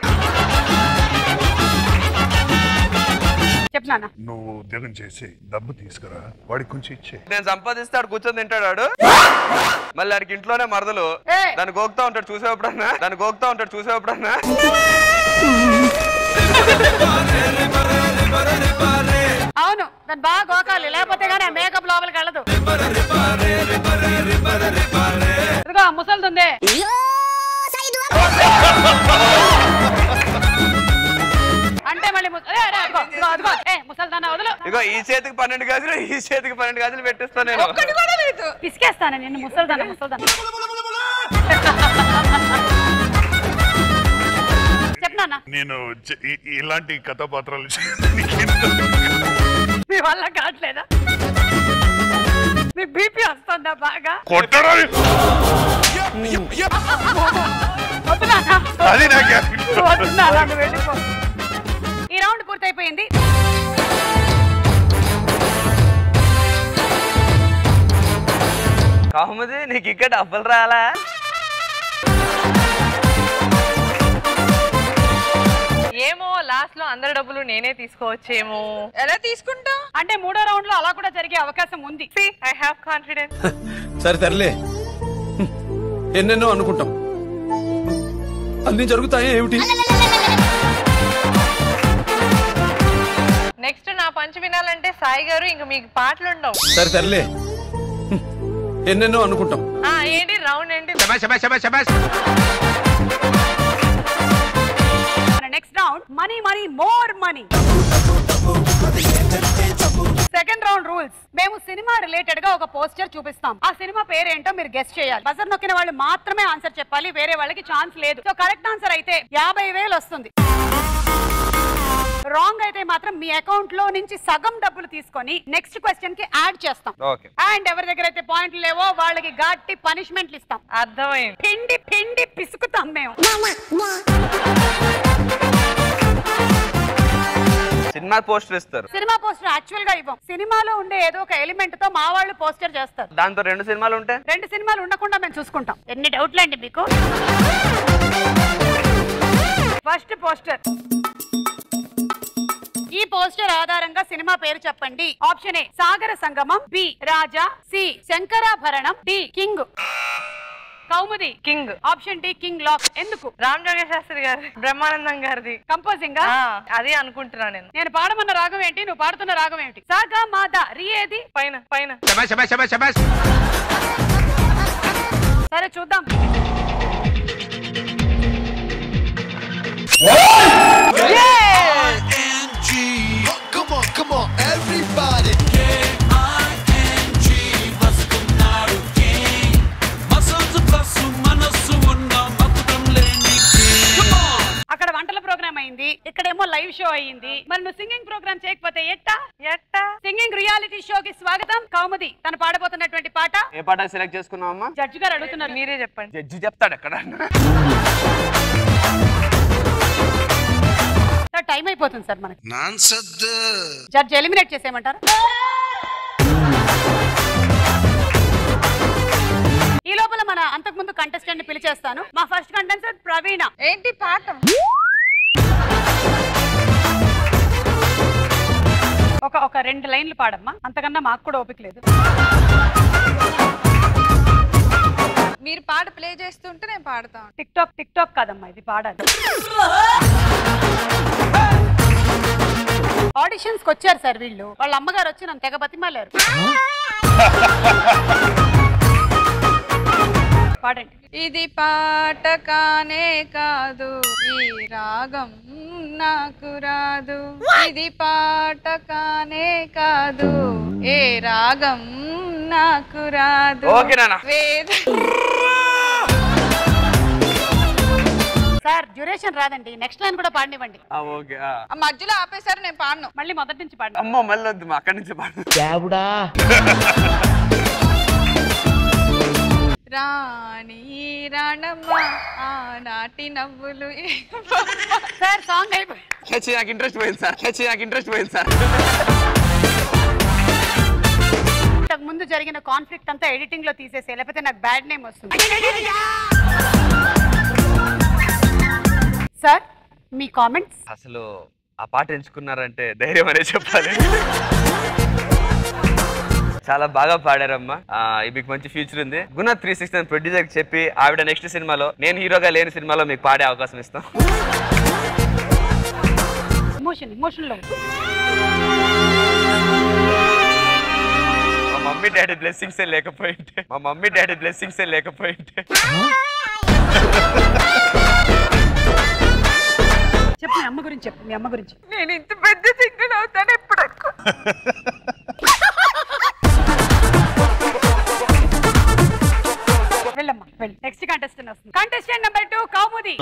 చెప్పు నాన్న నువ్వు ఉద్యోగం చేసి డబ్బు తీసుకురా వాడికి కొంచెం ఇచ్చే నేను సంపాదిస్తే ఆడు కూర్చొని తింటాడు ఆడు మళ్ళీ ఆడికి ఇంట్లోనే మరదలు ఏయ్. దాన్ని గోకుతా ఉంటాడు చూసేప్పుడన్నా దాన్ని గోకుతా ఉంటాడు చూసేప్పుడన్నా అవును దాన్ని బాగా గోకాలి లేకపోతే కానీ మేకప్ లోపలికి వెళ్ళదు ఇదిగో ముసలిదుంది అంటే మళ్ళీ ముస- ఏ, ఏ, అదిగో, ఇదిగో, అదిగో. ఏ, ముసలిదాన్న వదులు ఇగో ఈ చేతికి పన్నెండు గాజులు ఈ చేతికి పన్నెండు గాజులు పెట్టిస్తాను నేను ఒక్కటి కూడా లేదు పిసికేస్తాను నిన్ను ముసలిదాన్న ముసలిదాన్న చెప్పు నాన్న నేను చ- ఇ- ఇలాంటి కథాపాత్రాలు మీ వల్ల కావట్లేదా మీ బీపీ వస్తుందా బాగా కొట్టరా వద్దు నాన్న. అది నాకే వద్దు నాన్న, నువ్వు వెళ్ళిపో. ఈ రౌండ్ పూర్తయిపోయింది కాముది నీకు ఇక్కడ డబ్బులు రాలా ఏమో లాస్ట్ లో అందరి డబ్బులు నేనే తీసుకోవచ్చేమో ఎలా తీసుకుంటా అంటే మూడో రౌండ్ లో అలా కూడా జరిగే అవకాశం ఉంది ఐ హావ్ కాన్ఫిడెన్స్ సరే తరలే హ్మ్. ఎన్నెన్నో అనుకుంటాం అన్ని జరుగుతాయే ఏమిటి నెక్స్ట్ నా పంచ్ వినాలంటే సాయి గారు ఇంక మీకు పాటలు ఉండవు సరే తరలే హ్మ్. ఎన్నెన్నో అనుకుంటాం ఆ, ఏంటి రౌండ్ ఏంటి మన next round money money more money second round rules మేము సినిమా రిలేటెడ్ గా ఒక పోస్టర్ చూపిస్తాం ఆ సినిమా పేరేంటో మీరు గెస్ట్ చేయాలి బజర్ నొక్కిన వాళ్ళు మాత్రమే ఆన్సర్ చెప్పాలి వేరే వాళ్ళకి ఛాన్స్ లేదు సో కరెక్ట్ ఆన్సర్ అయితే యాభై వేలు వస్తుంది రాంగ్ అయితే మాత్రం మీ అకౌంట్ లో నుంచి సగం డబ్బులు తీసుకొని నెక్స్ట్ క్వశ్చన్ కి యాడ్ చేస్తాం ఓకే అండ్ ఎవరి దగ్గర అయితే పాయింట్లు లేవో వాళ్ళకి గట్టి పనిష్మెంట్లు ఇస్తాం అర్థమైంది పిండి పిండి పిసుకుతాం మేము సినిమా పోస్టర్ ఇస్తారు సినిమా పోస్టర్ యాక్చువల్ గా ఇవ్వం సినిమాలో ఉండే ఏదో ఒక ఎలిమెంట్ తో మా వాళ్ళు పోస్టర్ చేస్తారు దాంతో రెండు సినిమాలు ఉంటే రెండు సినిమాలు ఉండకుండా మేము చూసుకుంటాం ఎన్ని డౌట్లు అండి మీకు ఫస్ట్ పోస్టర్ ఈ పోస్టర్ ఆధారంగా సినిమా పేరు చెప్పండి option A Sagara Sangamam B Raja C Shankarabharanam D king Kaumudi king option D king lock ఎందుకు రామ్ జోగేష్ శాస్త్రి గారి బ్రహ్మానందం గారిది కంపోజింగ్ ఆ, అది అనుకుంటున్నా నేను నేను పాడమన్న రాగం ఏంటి నువ్వు పాడుతున్న రాగం ఏంటి సాగా మాదా రి ఏది పైన పైన సరే చూద్దాం Come on, come on, everybody. అక్కడ వంటల ప్రోగ్రామ్ అయింది ఇక్కడేమో లైవ్ షో అయింది మరి నువ్వు సింగింగ్ ప్రోగ్రామ్ చేయకపోతే ఎట్టా ఎట్టా సింగింగ్ రియాలిటీ షోకి స్వాగతం కౌముది తను పాడబోతున్నటువంటి పాట ఏ పాట సెలెక్ట్ చేసుకున్నావు అమ్మా జడ్జి గారు అడుగుతున్నారు మీరే చెప్పండి జడ్జి చెప్తాడు ఎక్కడ సార్ టైం అయిపోతుంది సార్ మనకి నాన్ సద్ జడ్జి ఎలిమినేట్ చేసేయమంటారు ఈ లోపల మన అంతకుముందు కంటెస్టెంట్ ని పిలిచేస్తాను మా ఫస్ట్ కంటెస్టెంట్ ప్రవీణ ఏంటి పాఠం ఒక ఒక రెండు లైన్లు పాడమ్మా అంతకన్నా మాకు కూడా ఓపిక లేదు మీరు పాట ప్లే చేస్తుంటే నేను పాడతాను టిక్ టాక్ టిక్ టాక్ కాదమ్మా ఇది పాడాలి ఆడిషన్స్ కి వచ్చారు సార్ వీళ్ళు వాళ్ళ అమ్మగారు వచ్చి నన్ను తెగ బతిమాలారు పాడండి ఇది పాట కానే కాదు ఈ రాగం నాకు రాదు ఇది పాట కానే కాదు ఏ రాగం నాకు రాదు ఓకే నాన్న. వేద సార్ డ్యూరేషన్ రాదండి నెక్స్ట్ లైన్ కూడా పాడనివ్వండి ఓకే ఆ మధ్యలో ఆపేశారు నేను పాడను మళ్ళీ మొదటి నుంచి పాడండి అమ్మో మళ్ళీ వద్దు మా అక్కడి నుంచి పాడు రాణి రాణమ్మ ఆనాటి నవ్వులు సార్ సాంగ్ అయిపోయి చచ్చి నాకు ఇంట్రెస్ట్ పోయింది సార్ చచ్చి నాకు ఇంట్రెస్ట్ పోయింది సార్ ఇంతకు ముందు జరిగిన కాన్ఫ్లిక్ట్ అంతా ఎడిటింగ్ లో తీసేసే లేకపోతే నాకు బ్యాడ్ నేమ్ వస్తుంది సార్ మీ కామెంట్స్ అసలు ఆ పాట ఎంచుకున్నారంటే ధైర్యం అనే చెప్పాలి చాలా బాగా పాడారమ్మా ఆ, మీకు మంచి ఫ్యూచర్ ఉంది గుణ త్రీ సిక్స్ ప్రొడ్యూసర్ చెప్పి ఆవిడ నెక్స్ట్ సినిమాలో నేను హీరోగా లేని సినిమాలో మీకు పాడే అవకాశం ఇస్తాం ఇమోషన్ ఇమోషన్ లో మా మమ్మీ డాడీ బ్లెస్సింగ్స్ లేకపోయింటే మా మమ్మీ డాడీ బ్లెస్సింగ్స్ లేకపోయింటే చెప్పు మీ అమ్మ గురించి చెప్పు మీ అమ్మ గురించి నేను ఇంత పెద్ద సింగర్ అవుతాను ఎప్పుడు వెళ్ళమ్మా వెళ్ళి నెక్స్ట్ కంటెస్టెంట్ వస్తుంది కంటెస్టెంట్ నెంబర్ టూ కౌముది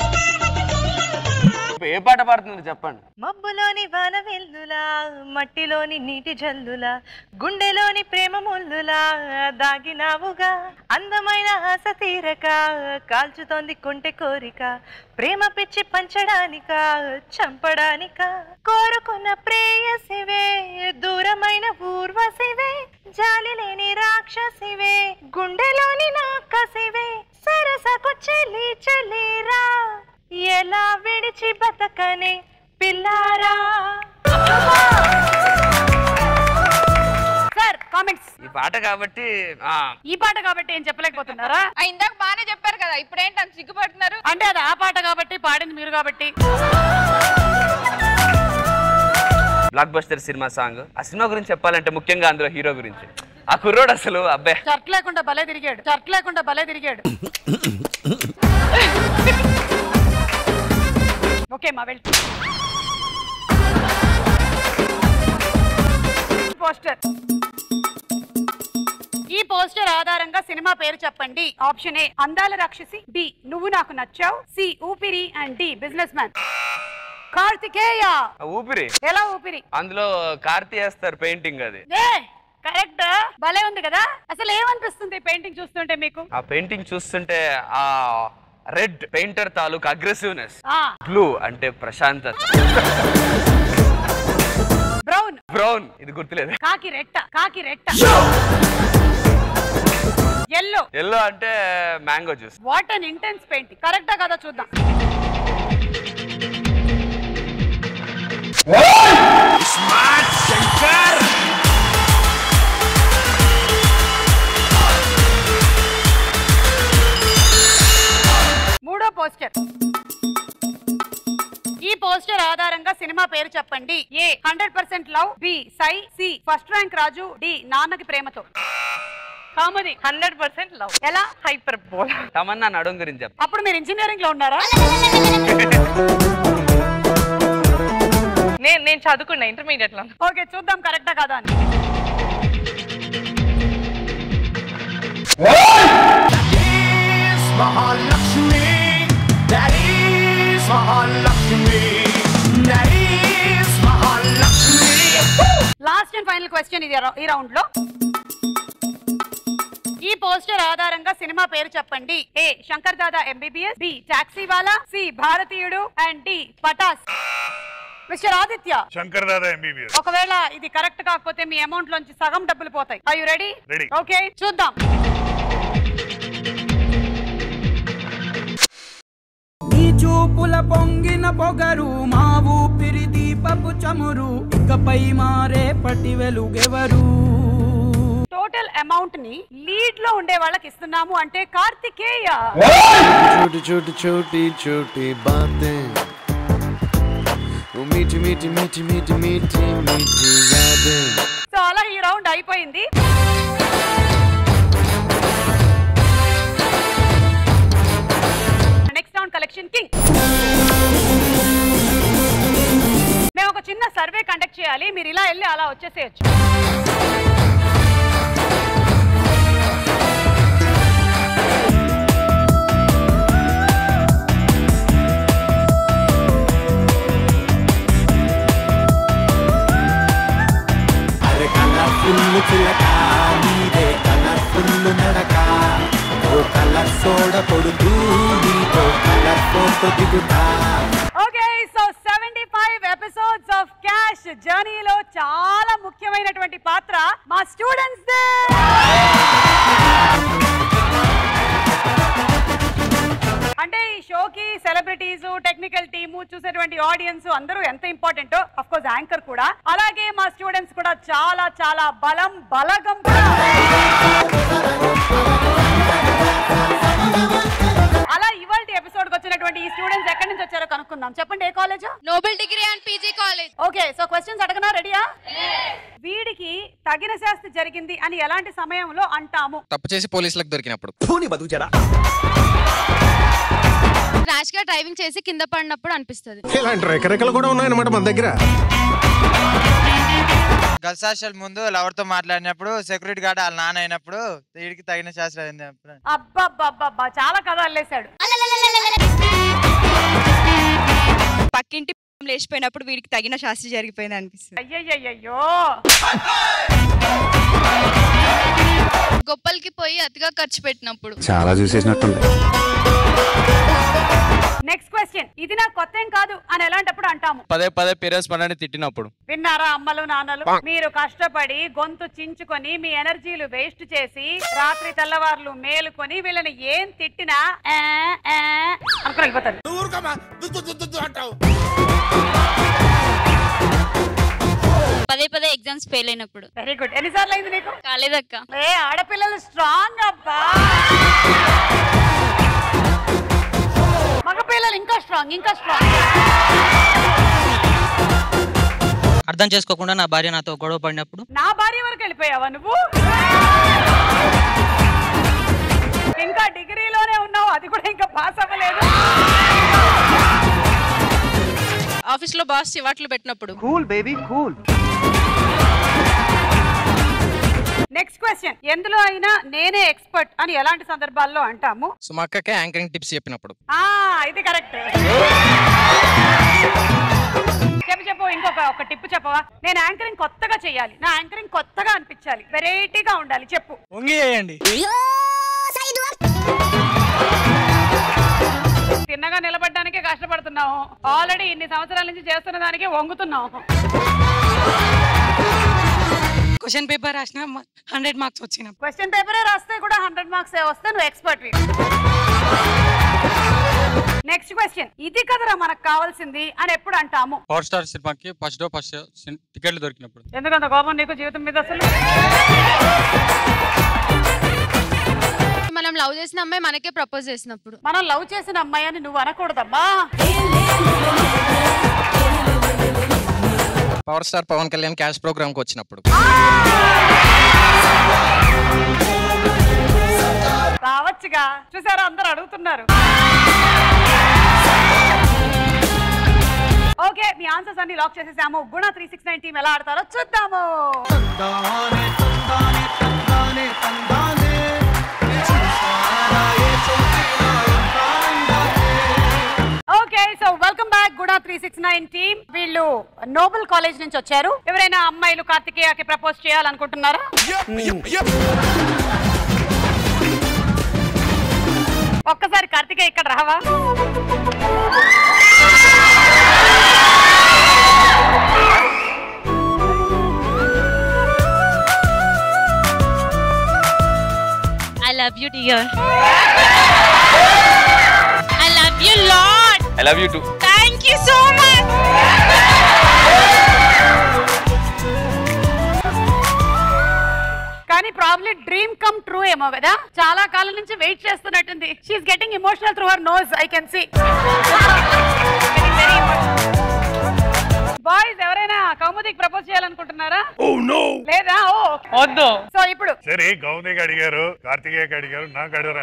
ఏ పాట పాడుతున్నారు చెప్పండి మబ్బులోని వాన వెల్లులా మట్టిలోని నీటి జల్లులా గుండెలోని ప్రేమ ముల్లులా దాగినావుగా అందమైన ఆశ తీరక కాల్చుతోంది కొంటె కోరిక ప్రేమ పిచ్చి పంచడానిక చంపడానిక కోరుకున్న ప్రేయసివే దూరమైన ఊర్వశివే జాలి లేని రాక్షసివే గుండెలోని నాకసివే సరసకు చెల్లి చెల్లిరా ఎలా విడిచి బతకనే పిల్లారా సార్ కామెంట్స్ ఈ పాట కాబట్టి ఆ, ఈ పాట కాబట్టి ఏం చెప్పలేకపోతున్నారా ఆ, ఇందాక బాగానే చెప్పారు కదా ఇప్పుడు ఏంటి అంత సిగ్గుపడుతున్నారు అంటే అది ఆ పాట కాబట్టి పాడింది మీరు కాబట్టి బ్లాక్ బస్టర్ సినిమా సాంగ్ ఆ సినిమా గురించి చెప్పాలంటే ముఖ్యంగా అందులో హీరో గురించి ఆ కుర్రోడు అసలు అబ్బాయి చర్ట్ లేకుండా భలే తిరిగాడు చర్ట్ లేకుండా భలే తిరిగాడు ఓకే మా వెళ్ళి పోస్టర్ ఈ పోస్టర్ ఆధారంగా సినిమా పేరు చెప్పండి ఆప్షన్ ఏ అందాల రాక్షసి B Nuvvu Naaku Nachavu C Oopiri and D businessman Karthikeya ఆ ఊపిరి ఎలా ఊపిరి అందులో కార్తీ వేస్తారు పెయింటింగ్ అది ఏ కరెక్ట్ భలే ఉంది కదా అసలు ఏమనిపిస్తుంది పెయింటింగ్ చూస్తుంటే మీకు ఆ పెయింటింగ్ చూస్తుంటే ఆ రెడ్ పెయింటర్ తాలూకు అగ్రెసివ్నెస్ ఆ బ్లూ అంటే ప్రశాంతత బ్రౌన్ బ్రౌన్ ఇది గుర్తులేదు కాకి రెట్ట కాకి రెట్ట ఎల్లో ఎల్లో అంటే mango juice what an intense painting కరెక్టా కదా చూద్దాం మూడో పోస్టర్ ఈ పోస్టర్ ఆధారంగా సినిమా పేరు చెప్పండి A hundred percent love B Sye C first rank Raju D Nannaku Prematho comedy hundred percent love ఎలా హైపర్ బోల్ తమన్నా నడుం గురించి చెప్ప అప్పుడు మీరు ఇంజనీరింగ్ లో ఉన్నారా నేను నేను చదువుకున్నా ఇంటర్మీడియట్ లో ఓకే చూద్దాం కరెక్టా కదా అని Mahalakshmi, that is Mahalakshmi, that is Mahalakshmi. Last and final question ఇది రౌ- ఈ రౌండ్ లో ఈ పోస్టర్ ఆధారంగా సినిమా పేరు చెప్పండి A Shankar Dada MBBS B taxi wala C Bharateeyudu and D Pataas mister Aditya Shankar Dada MBBS ఒకవేళ ఇది కరెక్ట్ కాకపోతే మీ అమౌంట్ లోంచి సగం డబ్బులు పోతాయి I you ready Ready. Okay చూద్దాం నీ చూపుల పొంగిన పొగరు మా ఊపిరి దీపపు చమురు ఇకపై మారే పటి వెలుగెవరు టోటల్ అమౌంట్ ని లీడ్ లో ఉండే వాళ్ళకి ఇస్తున్నాము అంటే కార్తికేయ छोटी छोटी छोटी छोटी बातें वो मीठी मीठी मीठी मीठी मीठी मीठी यादें సో అలా ఈ రౌండ్ అయిపోయింది నెక్స్ట్ రౌండ్ కలెక్షన్ కింగ్ మేము ఒక చిన్న సర్వే కండక్ట్ చేయాలి మీరు ఇలా వెళ్ళి అలా వచ్చేసేయచ్చు అరే కలర్ఫుల్ చిలక నీదే కలర్ఫుల్ నడక కలర్ సోడ కొడుతూ నీతో కలర్ ఫోటో దిగుతా okay so seventy five episodes of cash జర్నీలో చాలా ముఖ్యమైనటువంటి పాత్ర మా స్టూడెంట్స్ అంటే ఈ షోకి సెలబ్రిటీస్ టెక్నికల్ టీము చూసేటువంటి ఆడియన్స్ అందరూ ఎంత ఇంపార్టెంట్ అఫ్ కోర్స్ యాంకర్ కూడా అలాగే మా స్టూడెంట్స్ కూడా చాలా చాలా బలం బలగం కూడా అలా ఇవాళ ఎపిసోడ్ వచ్చినటువంటి ఈ స్టూడెంట్స్ ఎక్కడి నుంచి వచ్చారో కనుక్కుందాం చెప్పండి A college Nobel degree and PG college okay so questions అడగనా రెడీయా వీడికి తగిన శాస్తి జరిగింది అని ఎలాంటి సమయంలో అంటాము తప్పు చేసి పోలీసులకు దొరికినప్పుడు ర్యాష్ గా డ్రైవింగ్ చేసి కింద పడినప్పుడు అనిపిస్తుంది ఇలాంటి రెకరెకలు కూడా ఉన్నాయన్నమాట మన దగ్గర గర్ల్స్ హాస్టల్ ముందు లవర్ తో మాట్లాడినప్పుడు సెక్యూరిటీ గార్డ్ వాళ్ళ నాన్న అయినప్పుడు వీడికి తగిన శాస్త్రం అయింది అప్పుడు అబ్బబ్బబ్బబ్బా చాలా కథ అల్లేశాడు పక్కింటి లేచిపోయినప్పుడు వీడికి తగిన శాస్త్రి జరిగిపోయింది అనిపిస్తుంది అయ్యయ్యయ్యో గొప్పలకి పోయి అతిగా ఖర్చు పెట్టినప్పుడు చాలా చూసేసినట్టుంది నెక్స్ట్ క్వశ్చన్ ఇది నాకు కొత్త ఏం కాదు అని ఎలాంటప్పుడు అంటాము పదే పదే పేరెంట్స్ మనని తిట్టినప్పుడు విన్నారా అమ్మలు నాన్నలు పా. మీరు కష్టపడి గొంతు చించుకొని మీ ఎనర్జీలు వేస్ట్ చేసి రాత్రి తెల్లవార్లు మేలుకొని వీళ్ళని ఏం తిట్టినా ఆ, ఆ అనుకుని వెళ్ళిపోతారు పదే పదే ఎగ్జామ్స్ ఫెయిల్ అయినప్పుడు వెరీ గుడ్ ఎన్నిసార్లు అయింది నీకు కాలేదక్క ఏ ఆడపిల్లలు స్ట్రాంగ్ అబ్బా మగపిల్లలు ఇంకా స్ట్రాంగ్ ఇంకా స్ట్రాంగ్ అర్థం చేసుకోకుండా నా భార్య నాతో గొడవ పడినప్పుడు నా భార్య వరకు వెళ్ళిపోయావా నువ్వు ఇంకా డిగ్రీలోనే ఉన్నావు అది కూడా ఇంకా పాస్ అవ్వలేదు ఆఫీస్ లో బాస్ చివాట్లు పెట్టినప్పుడు cool baby cool next question ఎందులో అయినా నేనే ఎక్స్పర్ట్ అని ఎలాంటి సందర్భాల్లో అంటాము సో మా అక్కకే యాంకరింగ్ టిప్స్ చెప్పినప్పుడు ఆ ఇది కరెక్ట్ చెప్పు చెప్పు ఇంకొక ఒక టిప్ చెప్పవా నేను యాంకరింగ్ కొత్తగా చేయాలి నా యాంకరింగ్ కొత్తగా అనిపించాలి వెరైటీగా ఉండాలి చెప్పు వంగి చేయండి తిన్నగా నిలబడడానికే కష్టపడుతున్నావు ఆల్రెడీ ఇన్ని సంవత్సరాల నుంచి చేస్తున్న దానికి వంగుతున్నావు క్వశ్చన్ పేపర్ రాసిన హండ్రెడ్ మార్క్స్ వచ్చిన క్వశ్చన్ పేపరే రాస్తే కూడా హండ్రెడ్ మార్క్స్ వస్తే నువ్వు ఎక్స్పర్ట్ నెక్స్ట్ క్వశ్చన్ ఇది కదరా మనకు కావాల్సింది అని ఎప్పుడు అంటాము పవర్ స్టార్ సినిమాకి ఫస్ట్ డో ఫస్ట్ టికెట్లు దొరికినప్పుడు ఎందుకంత కోపం నీకు జీవితం మీద అసలు మనం లవ్ చేసిన అమ్మాయి మనకే ప్రపోజ్ చేసినప్పుడు మనం లవ్ చేసిన అమ్మాయి అని నువ్వు అనకూడదమ్మా power star Pawan Kalyan cash program కి వచ్చినప్పుడు రావచ్చుగా చూసారా అందరు అడుగుతున్నారు ఓకే మీ ఆన్సర్స్ అన్ని లాక్ చేసేసాము Guna three six nine team ఎలా ఆడతారో చూద్దాము okay so welcome back Guna three six nine team వీళ్ళు నోబెల్ కాలేజ్ నుంచి వచ్చారు ఎవరైనా అమ్మాయిలు కార్తికేయకి ప్రపోజ్ చేయాలనుకుంటున్నారా ఒక్కసారి కార్తికేయ ఇక్కడ రావా I love you dear I love you lot I love you too thank you so much కానీ ప్రాబ్లీ డ్రీమ్ కమ్ ట్రూ ఏమో కదా చాలా కాలం నుంచి వెయిట్ చేస్తున్నట్టుంది she's getting emotional through her nose I can see boys ఎవరైనా కౌముదికి propose చేయాలనుకుంటున్నారా ఓ నో లేదా ఓ వద్దు సో ఇప్పుడు సరే గౌతమికి అడిగారు కార్తికేయకి అడిగారు నాకు అడగరా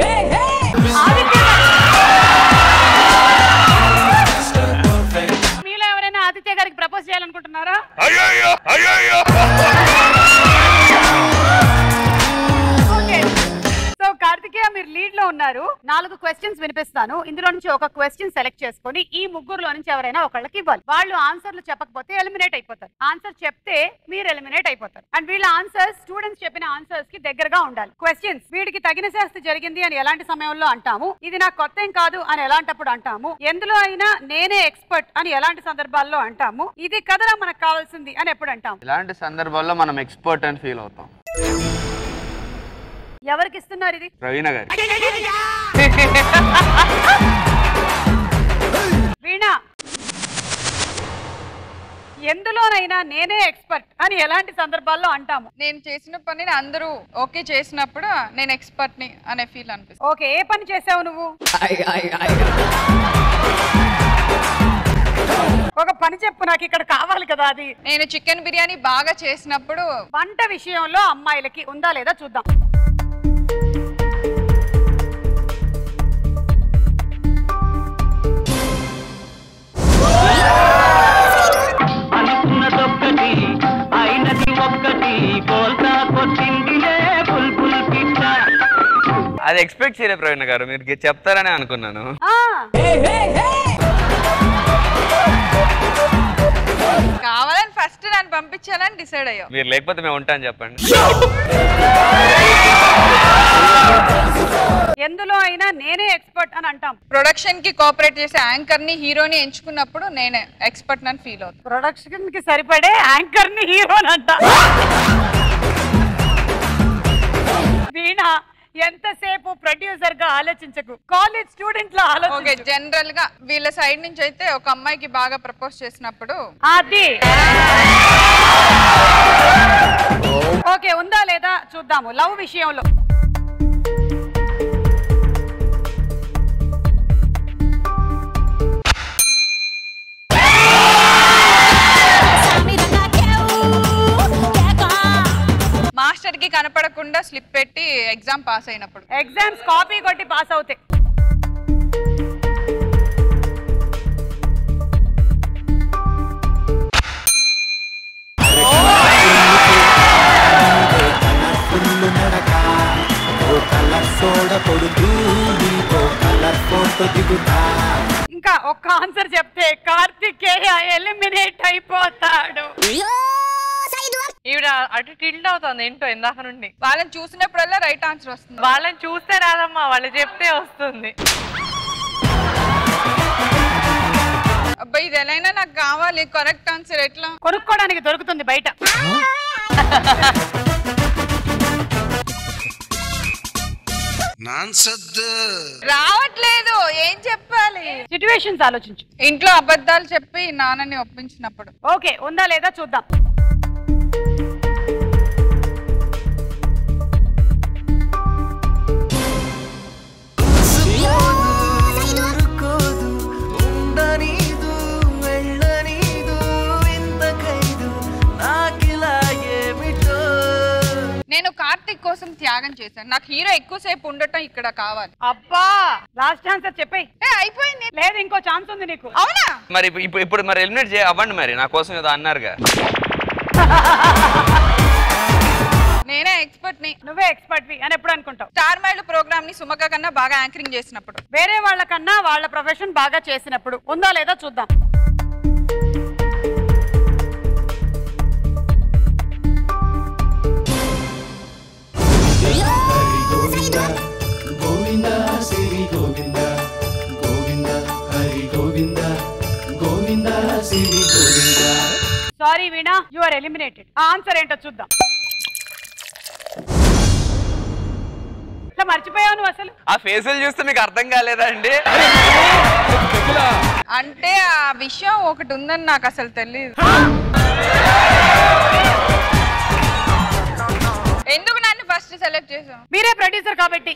మీలో ఎవరైనా ఆదిత్య గారికి ప్రపోజ్ చేయాలనుకుంటున్నారా అయ్యో అయ్యో ఓకే సో కార్తికేయ మీరు లీడ్ లో ఉన్నారు నాలుగు క్వశ్చన్స్ వినిపిస్తాను ఇందులో నుంచి ఒక క్వశ్చన్ సెలెక్ట్ చేసుకొని ఈ ముగ్గురులో నుంచి ఎవరైనా ఒకళ్ళకి ఇవ్వాలి వాళ్ళు ఆన్సర్లు చెప్పకపోతే ఎలిమినేట్ అయిపోతారు ఆన్సర్ చెప్తే మీరు ఎలిమినేట్ అయిపోతారు అండ్ వీళ్ళ ఆన్సర్స్ స్టూడెంట్స్ చెప్పిన ఆన్సర్స్ కి దగ్గరగా ఉండాలి క్వశ్చన్స్ వీడికి తగిన శాస్తి జరిగింది అని ఎలాంటి సమయంలో అంటాము ఇది నాకు కొత్త ఏం కాదు అని ఎలాంటప్పుడు అంటాము ఎందులో అయినా నేనే ఎక్స్పర్ట్ అని ఎలాంటి సందర్భాల్లో అంటాము ఇది కదరా మనకు కావాల్సింది అని ఎప్పుడు అంటాము ఇలాంటి సందర్భాల్లో మనం ఎక్స్పర్ట్ అని ఫీల్ అవుతాం ఎవరికి ఇస్తున్నారు ఇది ప్రవీణ గారి వీణ ఎందులోనైనా నేనే ఎక్స్పర్ట్ అని ఎలాంటి సందర్భాల్లో అంటాము నేను చేసిన పనిని అందరూ ఓకే చేసినప్పుడు నేను ఎక్స్పర్ట్ ని అనే ఫీల్ అనిపిస్తుంది ఓకే ఏ పని చేసావు నువ్వు ఒక పని చెప్పు నాకు ఇక్కడ కావాలి కదా అది నేను చికెన్ బిర్యానీ బాగా చేసినప్పుడు వంట విషయంలో అమ్మాయిలకి ఉందా లేదా చూద్దాం అనుకున్నదొక్కటి అయినది ఒక్కటి కోల్తా కొట్టిందిలే బుల్బుల్ పిట్ట అది ఎక్స్పెక్ట్ చేయలేదు ప్రవీణ గారు మీరు గె- చెప్తారని అనుకున్నాను కావాలని ఫస్ట్ నన్ను పంపించాలని డిసైడ్ అయ్యా మీరు లేకపోతే మేము ఉంటాను చెప్పండి ఎందులో అయినా నేనే ఎక్స్పర్ట్ అని అంటాం ప్రొడక్షన్ కి కోఆపరేట్ చేసే యాంకర్ ని హీరోని ఎంచుకున్నప్పుడు నేనే ఎక్స్పర్ట్ అని ఫీల్ అవుతాను ప్రొడక్షన్ కి సరిపడే యాంకర్ ని హీరో అంట వీణ ఎంతసేపు ప్రొడ్యూసర్ గా ఆలోచించకు కాలేజ్ స్టూడెంట్ లా ఓకే ఆలోచించు జనరల్ గా వీళ్ళ సైడ్ నుంచి అయితే ఒక అమ్మాయికి బాగా ప్రపోజ్ చేసినప్పుడు అది ఓకే ఉందా లేదా చూద్దాము లవ్ విషయంలో మాస్టర్ కి కనపడకుండా స్లిప్ పెట్టి ఎగ్జామ్ పాస్ అయినప్పుడు ఎగ్జామ్స్ కాపీ కొట్టి పాస్ అవుతాయి ఫుల్లు నడక ఓ కలర్ సోడ కొడుతూ నీతో కలర్ ఫోటో దిగుతా ఇంకా ఒక్క ఆన్సర్ చెప్తే కార్తికేయ ఎలిమినేట్ అయిపోతాడు ఈవిడ అటు టిల్ట్ అవుతుంది ఏంటో ఇందాక నుండి వాళ్ళని చూసినప్పుడల్లా రైట్ ఆన్సర్ వస్తుంది వాళ్ళని చూస్తే రాదమ్మా వాళ్ళు చెప్తే వస్తుంది అబ్బా ఇది ఎలా అయినా నాకు కావాలి కరెక్ట్ ఆన్సర్ ఎట్లా కొనుక్కోవడానికి దొరుకుతుంది బయట రావట్లేదు ఏం చెప్పాలి సిచ్యువేషన్స్ ఆలోచించు ఇంట్లో అబద్ధాలు చెప్పి నాన్నని ఒప్పించినప్పుడు ఓకే ఉందా లేదా చూద్దాం ఉండనీదు వెళ్ళనీదు ఇంత ఖైదు నాకిలా ఏమిటో నేను కార్తిక్ కోసం త్యాగం చేశాను నాకు హీరో ఎక్కువసేపు ఉండటం ఇక్కడ కావాలి అబ్బా లాస్ట్ ఆన్సర్ చెప్పేయ్ అయిపోయింది లేదు ఇంకో ఛాన్స్ ఉంది నీకు అవునా మరి ఇప్పుడు- ఇప్పుడు ఇప్పుడు మరి ఎలిమినేట్ చేయ అవ్వండి మరి నా కోసం ఏదో అన్నారుగా నేనే ఎక్స్పర్ట్ ని నువ్వే ఎక్స్పర్ట్ వి అని ఎప్పుడు అనుకుంటావు స్టార్ మైల్ ప్రోగ్రామ్ ని సుమక కన్నా బాగా యాంకరింగ్ చేసినప్పుడు వేరే వాళ్ళకన్నా వాళ్ళ ప్రొఫెషన్ బాగా చేసినప్పుడు ఉందా లేదా చూద్దాం గోవింద సిరి గోవింద గోవింద హరి గోవింద గోవింద సిరి Govinda sorry Veena you are eliminated answer ఏంటో చూద్దాం ఇట్లా మర్చిపోయావు నువ్వు అసలు ఆ ఫేసులు చూస్తే మీకు అర్థం కాలేదా అండి అంటే ఆ విషయం ఒకటి ఉందని నాకు అసలు తెలియదు ఎందుకు నన్ను ఫస్ట్ సెలెక్ట్ చేసావు మీరే ప్రొడ్యూసర్ కాబట్టి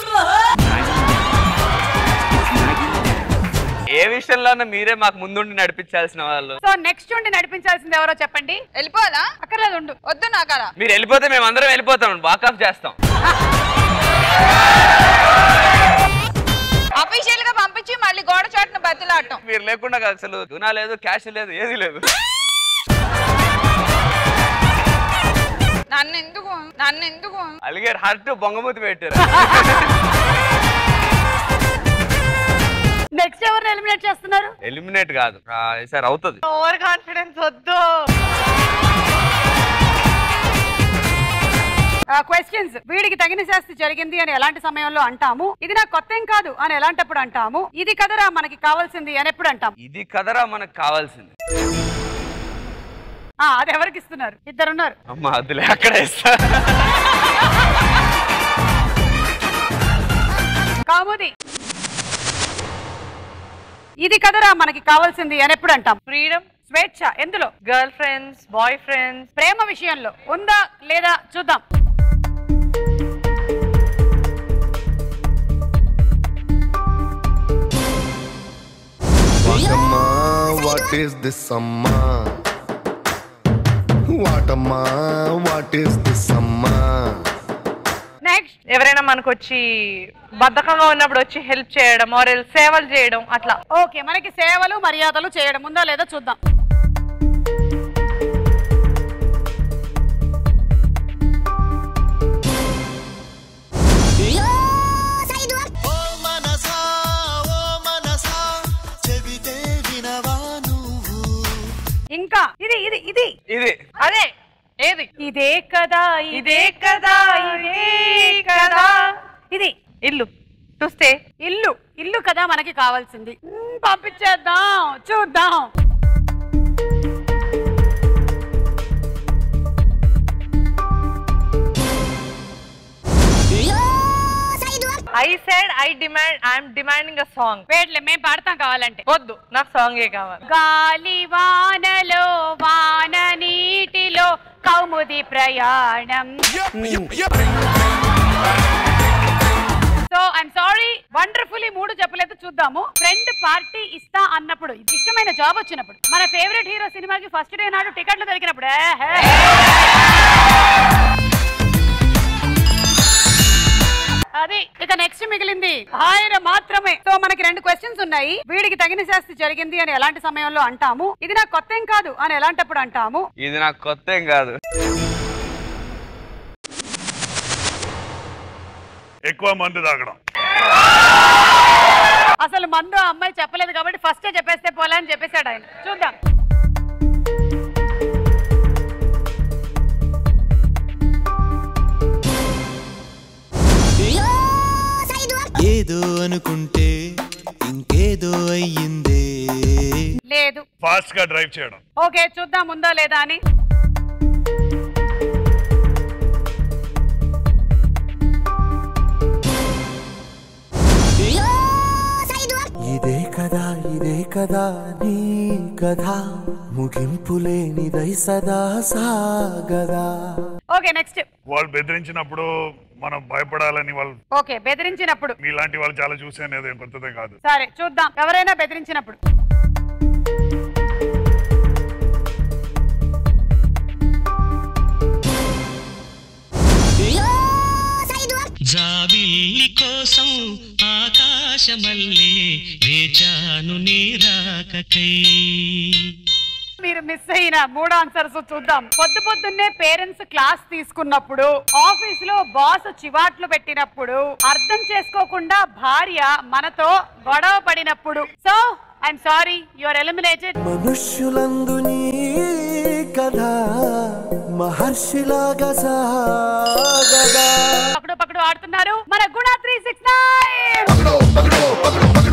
ఏ విషయంలోనూ మీరే మాకు ముందుండి నడిపించాల్సిన వాళ్ళు సో నెక్స్ట్ ఉండి నడిపించాల్సింది ఎవరో చెప్పండి వెళ్ళిపోవాలా అక్కర్లేదు ఉండు వద్దు నాకు అలా మీరు వెళ్ళిపోతే మేము అందరం వెళ్ళిపోతాం వాక్ ఆఫ్ చేస్తాం అఫీషియల్ గా పంపించి మళ్ళీ గోడ చాటున బతిలాడటం మీరు లేకుండా అసలు గునా లేదు క్యాష్ లేదు ఏది లేదు నన్ను ఎందుకు నన్ను ఎందుకు అలిగారు హర్ట్ బొంగమూతి పెట్టారు నెక్స్ట్ ఎవరిని ఎలిమినేట్ చేస్తున్నారు ఎలిమినేట్ కాదు ఆ, ఈసారి అవుతుంది ఓవర్ కాన్ఫిడెన్స్ వద్దు క్వశ్చన్స్ వీడికి తగిన శాస్తి జరిగింది అని ఎలాంటి సమయంలో అంటాము ఇది నాకు కొత్త ఏం కాదు అని ఎలాంటప్పుడు అంటాము ఇది కదరా మనకి కావాల్సింది అని ఎప్పుడు అంటాం ఇది కదరా మనకు కావాల్సింది ఆ, అది ఎవరికి ఇస్తున్నారు ఇద్దరు ఉన్నారు అమ్మ అదిలే అక్కడ ఇస్తా కాముది ఇది కదరా మనకి కావాల్సింది అని ఎప్పుడు అంటాం ఫ్రీడమ్ స్వేచ్ఛ ఎందులో గర్ల్ ఫ్రెండ్స్ బాయ్ ఫ్రెండ్స్ ప్రేమ విషయంలో ఉందా లేదా చూద్దాం వాటమ్మా వాట్ ఈస్ దిస్ అమ్మా వాటమ్మా వాట్ ఈస్ దిస్ అమ్మా నెక్స్ట్ ఎవరైనా మనకు వచ్చి బద్ధకంగా ఉన్నప్పుడు వచ్చి హెల్ప్ చేయడం ఆర్ సేవలు చేయడం అట్లా ఓకే మనకి సేవలు మర్యాదలు చేయడం ఉందా లేదా చూద్దాం ఇంకా ఇది ఇది ఇది ఇది అదే ఏది ఇదే కదా ఇదే కదా ఇదే కదా ఇది ఇల్లు చూస్తే ఇల్లు ఇల్లు కదా మనకి కావాల్సింది మ్మ్, పంపించేద్దాం చూద్దాం I said I demand I'm demanding a song వేట్లే మేము పాడతాం కావాలంటే వద్దు నాకు సాంగే కావాలి గాలి వానలో వాన నీటిలో కౌముది ప్రయాణం సో ఐఎమ్ సారీ వండర్ఫుల్లీ మూడు చెప్పలేదు చూద్దాము ఫ్రెండ్ పార్టీ ఇస్తా అన్నప్పుడు ఇది ఇష్టమైన జాబ్ వచ్చినప్పుడు మన ఫేవరెట్ హీరో సినిమాకి ఫస్ట్ డే నాడు టికెట్లు దొరికినప్పుడు ఏహే. అది ఇక నెక్స్ట్ మిగిలింది ఆయన మాత్రమే సో మనకి రెండు క్వశ్చన్స్ ఉన్నాయి వీడికి తగిన శాస్తి జరిగింది అని ఎలాంటి సమయంలో అంటాము ఇది నాకు కొత్త ఏం కాదు అని ఎలాంటప్పుడు అంటాము ఇది నాకు కొత్త ఏం కాదు ఎక్కువ మందు తాగడం అసలు మందు ఆ అమ్మాయి చెప్పలేదు కాబట్టి ఫస్టే చెప్పేస్తే పోలే అని చెప్పేశాడు ఆయన చూద్దాం ఏదో అనుకుంటే ఇంకేదో అయ్యిందే లేదు ఫాస్ట్ గా డ్రైవ్ చేయడం ఓకే చూద్దాం ఉందో లేదా అని ఇదే కదా ఇదే కదా నీ కథ ముగింపు లేనిదై సదా సాగదా ఓకే నెక్స్ట్ వాళ్ళు బెదిరించినప్పుడు మనం భయపడాలని వాళ్ళు ఓకే బెదిరించినప్పుడు మీలాంటి వాళ్ళు చాలా చూసాను అదేం కొత్తదే కాదు సరే చూద్దాం ఎవరైనా బెదిరించినప్పుడు జాబిల్లి కోసం ఆకాశమల్లే వేచాను నీరాకకై మీరు మిస్ అయిన మూడు ఆన్సర్స్ చూద్దాం పొద్దు పొద్దున్నే పేరెంట్స్ క్లాస్ తీసుకున్నప్పుడు ఆఫీస్ లో బాస్ చివాట్లు పెట్టినప్పుడు అర్థం చేసుకోకుండా భార్య మనతో గొడవ పడినప్పుడు so I'm sorry you are eliminated మనుష్యులందు నీ కథ మహర్షిలాగా సాగదా పకడు పకడు ఆడుతున్నారు మన Guna three six nine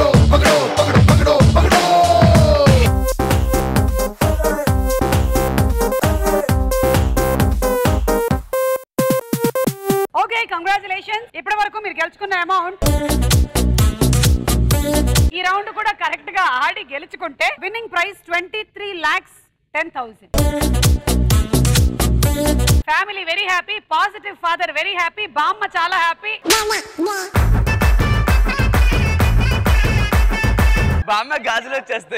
okay congratulations ఇప్పటి వరకు మీరు గెలుచుకున్న అమౌంట్ ఈ రౌండ్ కూడా కరెక్ట్ గా ఆడి గెలుచుకుంటే winning prize twenty three lakhs ten thousand family very happy positive father very happy బామ్మ చాలా హ్యాపీ బామ్మ గాజులు వచ్చేస్తాయి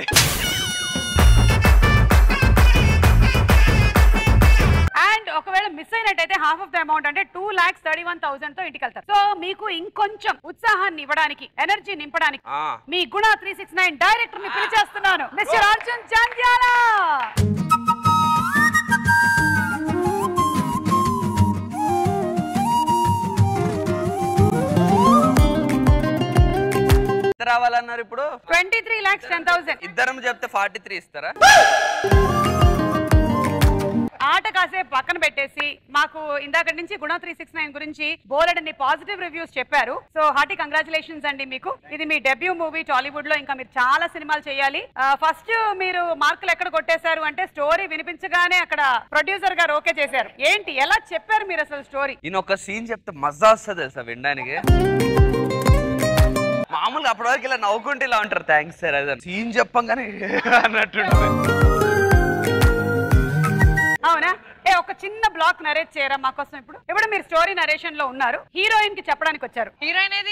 అండ్ ఒకవేళ మిస్ అయినట్టయితే హాఫ్ ఆఫ్ ద అమౌంట్ అంటే two lakhs thirty one thousand తో ఇంటికి వెళ్తారు సో మీకు ఇంకొంచెం ఉత్సాహాన్ని ఇవ్వడానికి ఎనర్జీ నింపడానికి ఆ. మీ గుణ త్రీ సిక్స్ నైన్ డైరెక్టర్ ని పిలిచేస్తున్నాను మిస్టర్ అర్జున్ చాంద్యాలా కావాలన్నారు ఇప్పుడు twenty three lakhs ten thousand ఇద్దరం చెప్తే ఫార్టీ త్రీ ఇస్తారా ఆట కాసేపు పక్కన పెట్టేసి మాకు ఇందాక నుంచి గుణ త్రీ సిక్స్ నైన్ గురించి బోలెడన్ని పాజిటివ్ రివ్యూస్ చెప్పారు సో హార్టీ కంగ్రాచులేషన్స్ అండి మీకు ఇది మీ డెబ్యూ మూవీ టాలీవుడ్ లో ఇంకా మీరు చాలా సినిమాలు చేయాలి ఫస్ట్ మీరు మార్కులు ఎక్కడ కొట్టేశారు అంటే స్టోరీ వినిపించగానే అక్కడ ప్రొడ్యూసర్ గారు ఓకే చేశారు ఏంటి ఎలా చెప్పారు మీరు అసలు స్టోరీ ఈయన ఒక సీన్ చెప్తే మజా వస్తుంది తెలుసా వినడానికి మామూలుగా అప్పటి వరకు ఇలా నవ్వుకుంటే ఇలా ఉంటారు థ్యాంక్స్ సార్ అదే సీన్ చెప్పంగానే అన్నట్టుంటుంది అవునా ఏ ఒక చిన్న బ్లాక్ నరేట్ చేయరా మా కోసం ఇప్పుడు ఇప్పుడు మీరు స్టోరీ నరేషన్ లో ఉన్నారు హీరోయిన్ కి చెప్పడానికి వచ్చారు హీరోయిన్ ఏది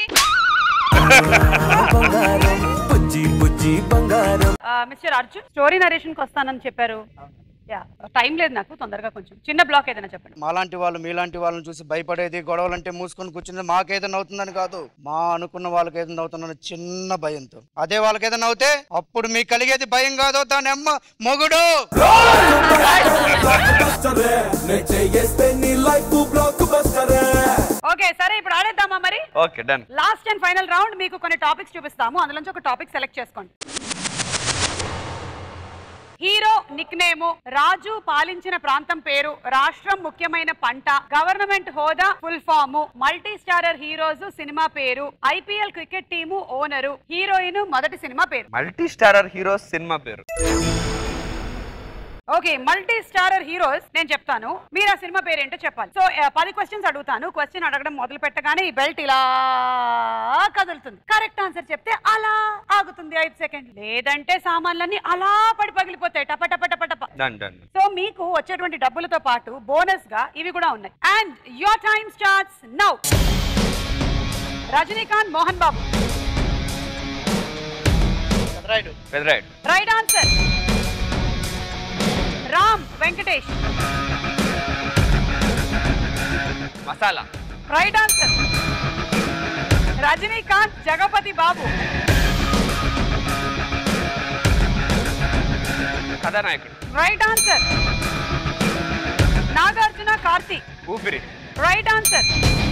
బుజ్జి బుజ్జి బంగారం మిస్టర్ అర్జున్ స్టోరీ నరేషన్ కి వస్తానని చెప్పారు యా టైం లేదు నాకు తొందరగా కొంచెం చిన్న బ్లాక్ ఏదైనా చెప్పండి మాలాంటి వాళ్ళు మీలాంటి వాళ్ళని చూసి భయపడేది గొడవలు అంటే మూసుకొని కూర్చునేది మాకేదైనా అవుతుందని కాదు మా అనుకున్న వాళ్ళకి ఏదైనా అవుతుందని చిన్న భయంతో అదే వాళ్ళకి ఏదైనా అవుతే అప్పుడు మీకు కలిగేది భయం కాదు దాని అమ్మ మొగుడు ఓకే సరే ఇప్పుడు ఆడేద్దామా మరి okay done last and final round మీకు కొన్ని టాపిక్స్ చూపిస్తాము అందులోంచి ఒక టాపిక్ సెలెక్ట్ చేసుకోండి హీరో నిక్ నేము రాజు పాలించిన ప్రాంతం పేరు రాష్ట్రం ముఖ్యమైన పంట గవర్నమెంట్ హోదా full form multi starrer heroes సినిమా పేరు IPL cricket team owner heroine మొదటి సినిమా పేరు మల్టీ స్టారర్ హీరోస్ సినిమా పేరు ఓకే మల్టీ స్టారర్ హీరోస్ నేను చెప్తాను మీరు ఆ సినిమా పేరు ఏంటో చెప్పాలి సో ఆ, పది క్వశ్చన్స్ అడుగుతాను క్వశ్చన్ అడగడం మొదలు పెట్టగానే ఈ బెల్ట్ ఇలా కదులుతుంది కరెక్ట్ ఆన్సర్ చెప్తే అలా ఆగుతుంది ఐదు సెకండ్ లేదంటే సామాన్లన్నీ అలా పడి పగిలిపోతాయి టప టప టప టప డన్ డన్ సో మీకు వచ్చేటువంటి డబ్బులతో పాటు బోనస్ గా ఇవి కూడా ఉన్నాయి and your time starts now Rajinikanth Mohan Babu Pedarayudu right answer Ram Venkatesh Masala right answer Rajinikanth Jagapathi Babu Kathanayakudu right answer Nagarjuna Karthik Oopiri right answer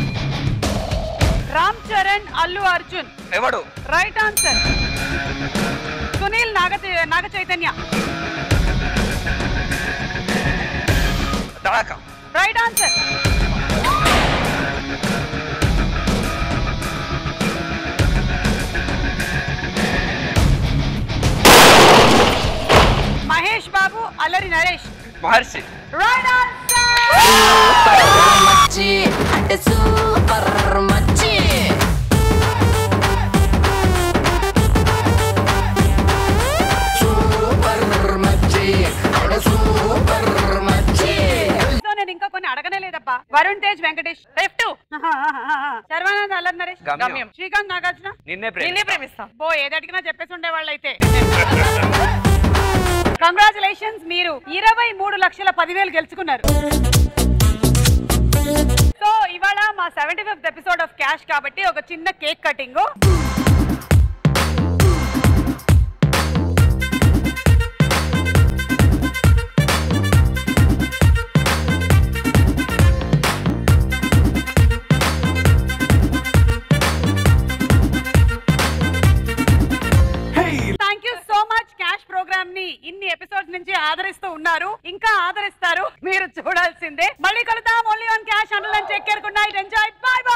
Ram Charan Allu Arjun Evadu right answer Sunil Naga Naga Chaitanya Tadaka right answer Mahesh Babu Allari Naresh Maharshi right answer మచ్చి అంటే సూపర్ మచ్చి సూపర్ మచ్చి అంటే సూపర్ మచ్చి సో నేను ఇంకా కొన్ని అడగనే లేదబ్బా వరుణ్ తేజ్ వెంకటేష్ లెఫ్ట్ శర్వానంద్ అల్లరి నరేష్ గమ్యం. శ్రీకాంత్ నాగార్జున నిన్నే ప్రేమ నిన్నే ప్రేమిస్తా బో ఏది అడిగినా చెప్పేసి ఉండేవాళ్ళు అయితే కంగ్రాచులేషన్స్ మీరు ఇరవై మూడు లక్షల పదివేలు గెలుచుకున్నారు సో ఇవాళ మా seventy fifth episode of cash కాబట్టి ఒక చిన్న cake cutting thank you so much cash programme ని ఇన్ని ఎపిసోడ్స్ నుంచి ఆదరిస్తూ ఉన్నారు ఇంకా ఆదరిస్తారు మీరు చూడాల్సిందే మళ్ళీ కలుద్దాం only on cash and take care good night enjoy bye by